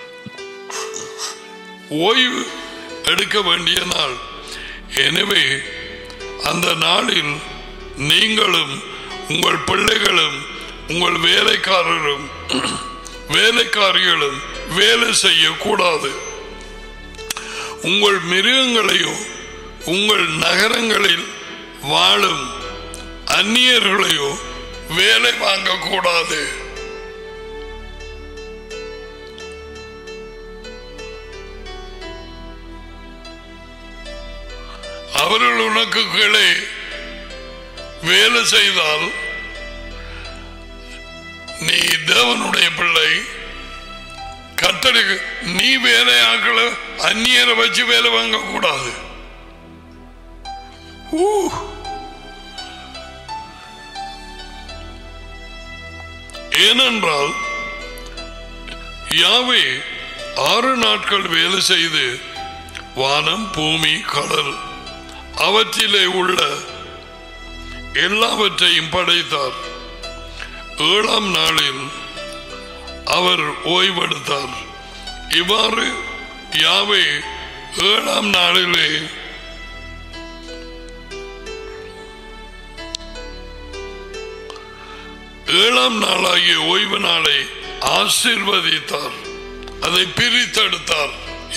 ஓய்வு எடுக்க வேண்டிய நாள் எனவே அந்த நாளில் நீங்களும் உங்கள் பிள்ளைகளும் உங்கள் வேலைக்காரரும் வேலைக்காரிகளும் வேலை செய்யக்கூடாது உங்கள் மிருகங்களையோ உங்கள் நகரங்களில் வாழும் அந்நியர்களையோ வேலை வாங்கக்கூடாது அவர்கள் உனக்கு கீழே வேலை செய்தால் நீ தேவனுடைய பிள்ளை கத்தருக்கு நீ வேலையாக்கள அந்நியரை வச்சு வேலை வாங்க கூடாது ஏனென்றால் யாவே ஆறு நாட்கள் வேலை செய்து வானம் பூமி கடல் அவற்றிலே உள்ள எல்லாவற்றையும் படைத்தார் ஏழாம் நாளில் அவர் ஓய்வெடுத்தார் இவ்வாறு யாவே ஏழாம் நாளிலே ஏழாம் நாளாகிய ஓய்வு நாளை ஆசீர்வதித்தார் அதை பிரித்தெடுத்தார்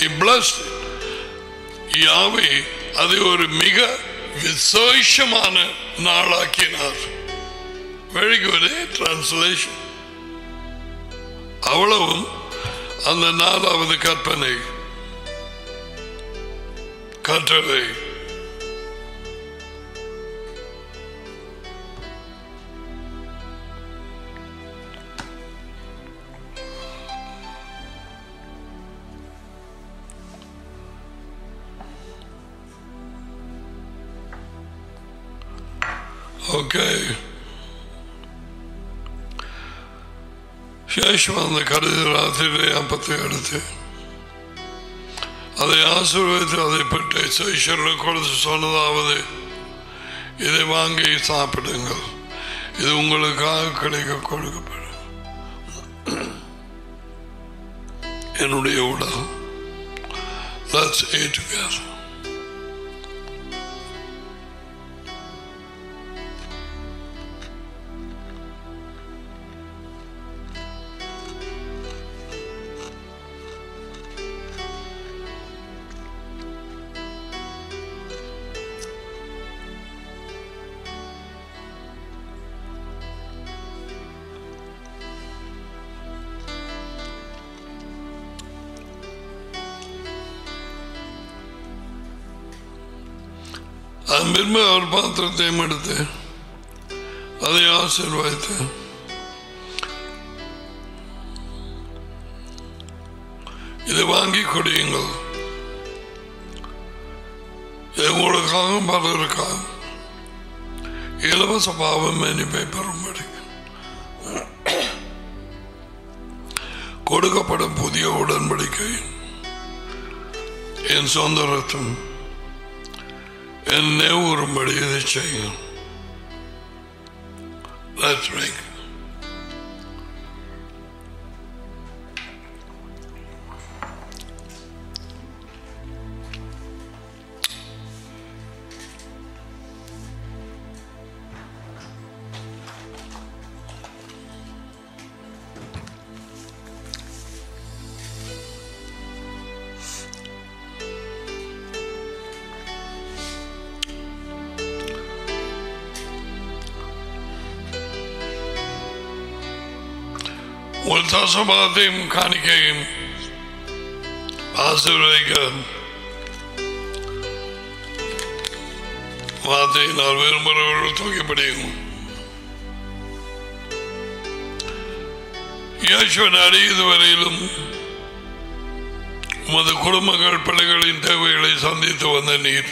யாவே அதை ஒரு மிக விசேஷமான நாளாக்கினார் வெரி குட் டிரான்ஸ்லேஷன் அவ்வளவும் அந்த நாலாவது கற்பனை கட்டளை ഓക്കെ ശേഷം അന്ന് കരുതി രാത്രിയിലെ അപ്പത്തെ എടുത്ത് அதை ஆசீர்வதித்து அதை பெற்று சைஷரில் கொடுத்து சொன்னதாவது இதை வாங்கி சாப்பிடுங்கள் இது உங்களுக்காக கிடைக்க கொடுக்கப்படும் என்னுடைய உடல் Let's eat together. அன்பின்மை அவர் பாத்திரத்தையும் எடுத்து அதை ஆசீர்வதித்து இதை வாங்கி கொடியுங்கள் இது உங்களுக்காக பலருக்காக இலவச பாவம் மன்னிப்பை பெறும்படி கொடுக்கப்படும் புதிய உடன்படிக்கை என் சொந்த ரத்தம் என்னை ஒருபடி இதை செய்யும் Let's drink. ஒரு தசபாத்தையும் காணிக்கையும் ஆசீர்வதிக்க வார்த்தையினால் விரும்புகிறவர்கள் தூக்கிப்படியும் இயேசுவின் அடி இதுவரையிலும் உமது குடும்பங்கள் பிள்ளைகளின் தேவைகளை சந்தித்து வந்த நீர்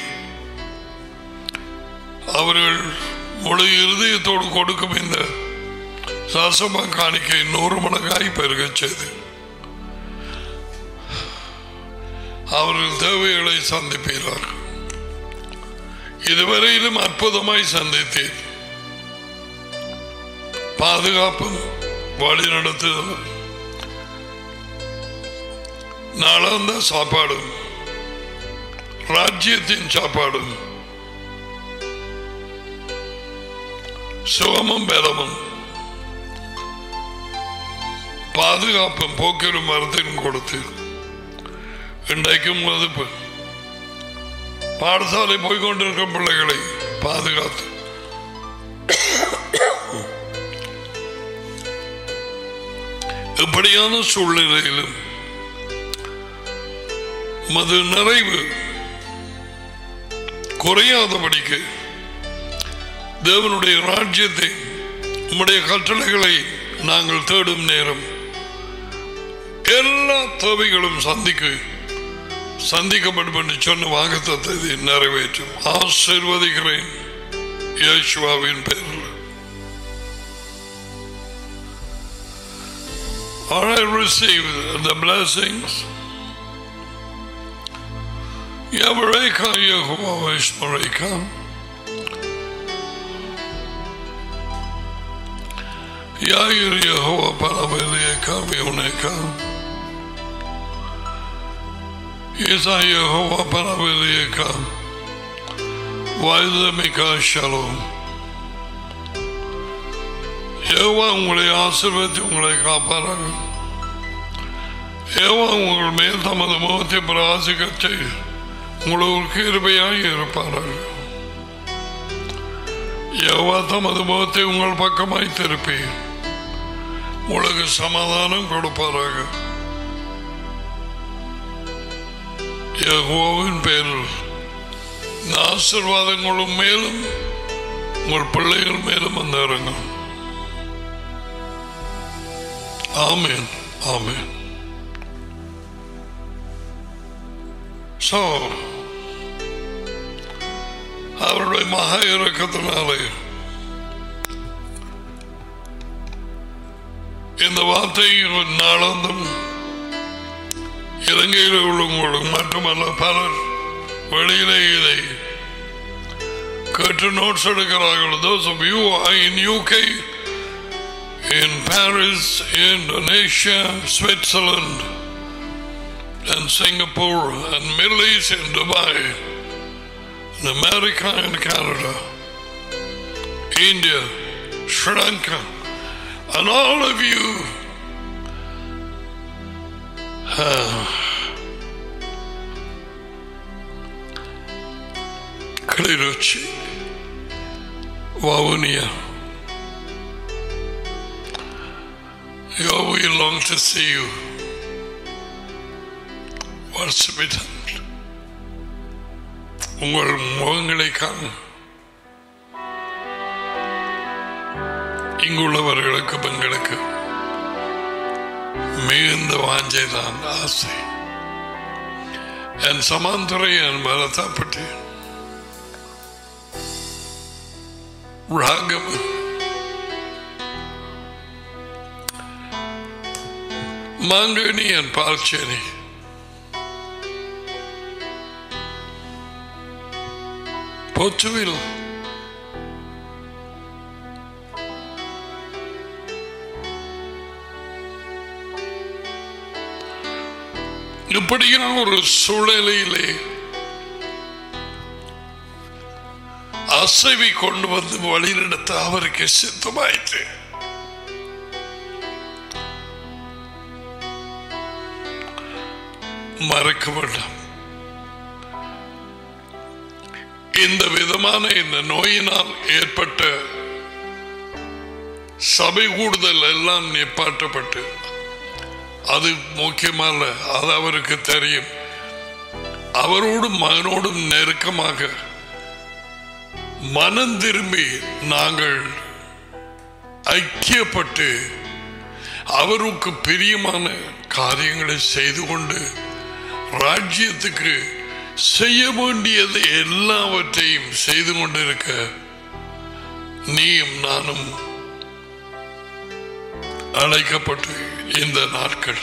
அவர்கள் முழு இருதயத்தோடு கொடுக்கும் இந்த சாசமா காணிக்கை நூறு மடங்காய் பெருகச் செய்து அவர்கள் தேவைகளை சந்திப்பீர்கள் இதுவரையிலும் அற்புதமாய் சந்தித்தேன் பாதுகாப்பும் வழிநடத்துதலும் நாளாந்த சாப்பாடும் ராஜ்யத்தின் சாப்பாடும் சுகமும் பலமும் பாதுகாப்பும் போக்கிரும் மரத்தையும் கொடுத்து இன்றைக்கும் மதிப்பு பாடசாலை போய்கொண்டிருக்கும் பிள்ளைகளை பாதுகாத்து இப்படியான சூழ்நிலையிலும் மது நிறைவு குறையாதபடிக்கு தேவனுடைய ராஜ்யத்தை உம்முடைய கட்டளைகளை நாங்கள் தேடும் நேரம் எல்லா தேவைகளும் சந்திக்க சந்திக்கப்படும் என்று சொன்ன வாக்குத்தத்தை நிறைவேற்றும் ஆசீர்வதிக்கிறேன் இயேசுவாவின் பேரில் Or I receive the blessings. Yavareka Yehovah Vishmareka. Yair Yehovah Paraveleka Vioneka. Isa Yehovah Paraveleka. Vaizamika Shalom. ஏவா உங்களை ஆசிர்வதித்து உங்களை காப்பார்கள் ஏவா உங்கள் மேல் தமது முகத்தை பிரகாசிக்கச் செய்து உங்களுக்கு கிருபையாய் இருப்பார்கள் ஏவா தமது முகத்தை உங்கள் பக்கமாய் திருப்பி உங்களுக்கு சமாதானம் கொடுப்பாராக யெகோவாவின் பேரில் இந்த ஆசிர்வாதங்களும் மேலும் உங்கள் பிள்ளைகள் மேலும் வந்து இறங்கும் Amen. Amen. So, அவருடைய மகா இறக்கத்தினாலே இந்த வார்த்தை நாளந்தும் இலங்கையில் உள்ளவங்களும் மட்டுமல்ல பலர் வெளியிலே இதை கேட்டு நோட்ஸ் எடுக்கிறார்கள் those of you who are in UK in Paris, Indonesia, Switzerland, and Singapore, and Middle East, and Dubai, and America and Canada, India, Sri Lanka, and all of you. Kliruchi, Wawunia. Oh, we long to see you. Worship it. உங்கள் முகங்களை காண இங்குள்ளவர்களுக்கு எங்களுக்கு மிகுந்த வாஞ்சைதான் ஆசை என் சமாந்துரை என் பலத்தாப்பட்டு ராகம் மாங்கனி என் பால்ச்சேனி பொச்சுவில் இப்படியான ஒரு சூழ்நிலையிலே அசைவி கொண்டு வந்து வழிநடத்த அவருக்கு சித்தமாயிற்று மறக்க வேண்டாம் இந்த விதமான இந்த நோயினால் ஏற்பட்ட சபை கூடுதல் எல்லாம் நிப்பாட்டப்பட்டு அது முக்கியமல்ல அது அவருக்கு தெரியும் அவரோடும் மகனோடும் நெருக்கமாக மனம் திரும்பி நாங்கள் ஐக்கியப்பட்டு அவருக்கு பிரியமான காரியங்களை செய்து கொண்டு ராஜ்யத்துக்கு செய்ய வேண்டியது எல்லாவற்றையும் செய்து கொண்டிருக்க நீயும் நானும் அழைக்கப்பட்டு இந்த நாட்கள்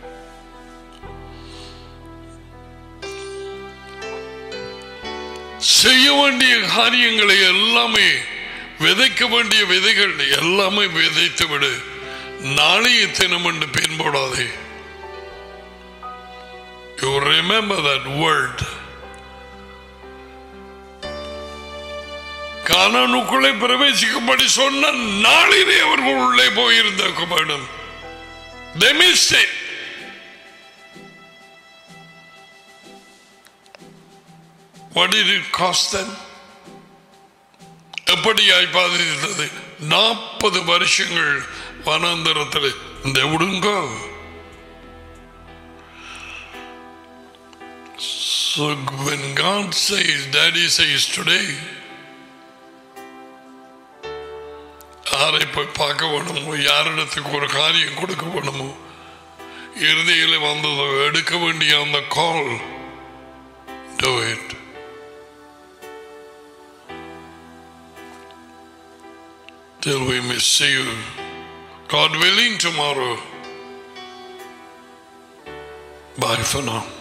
செய்ய வேண்டிய காரியங்களை எல்லாமே விதைக்க வேண்டிய விதைகள் எல்லாமே விதைத்து விடு நாளைய தினம் என்று பின்போடாதே யூ ரிமெம்பர் தட் வேர்ட் கானானுக்குள்ளே பிரவேசிக்கும்படி சொன்ன நாளிலே அவர்கள் உள்ளே போயிருந்த வேண்டும் They missed it. What did it cost them? எப்படியாய் பாதித்தது நாற்பது வருஷங்கள் வனாந்தரத்தில் இந்த விடுங்க So when God says, Daddy says today, யாரை போய் பார்க்க வேணுமோ யாரிடத்துக்கு ஒரு காரியம் கொடுக்க வேணுமோ இறுதியில் வந்ததோ எடுக்க வேண்டிய அந்த கால் do it till we may see you God willing tomorrow bye for now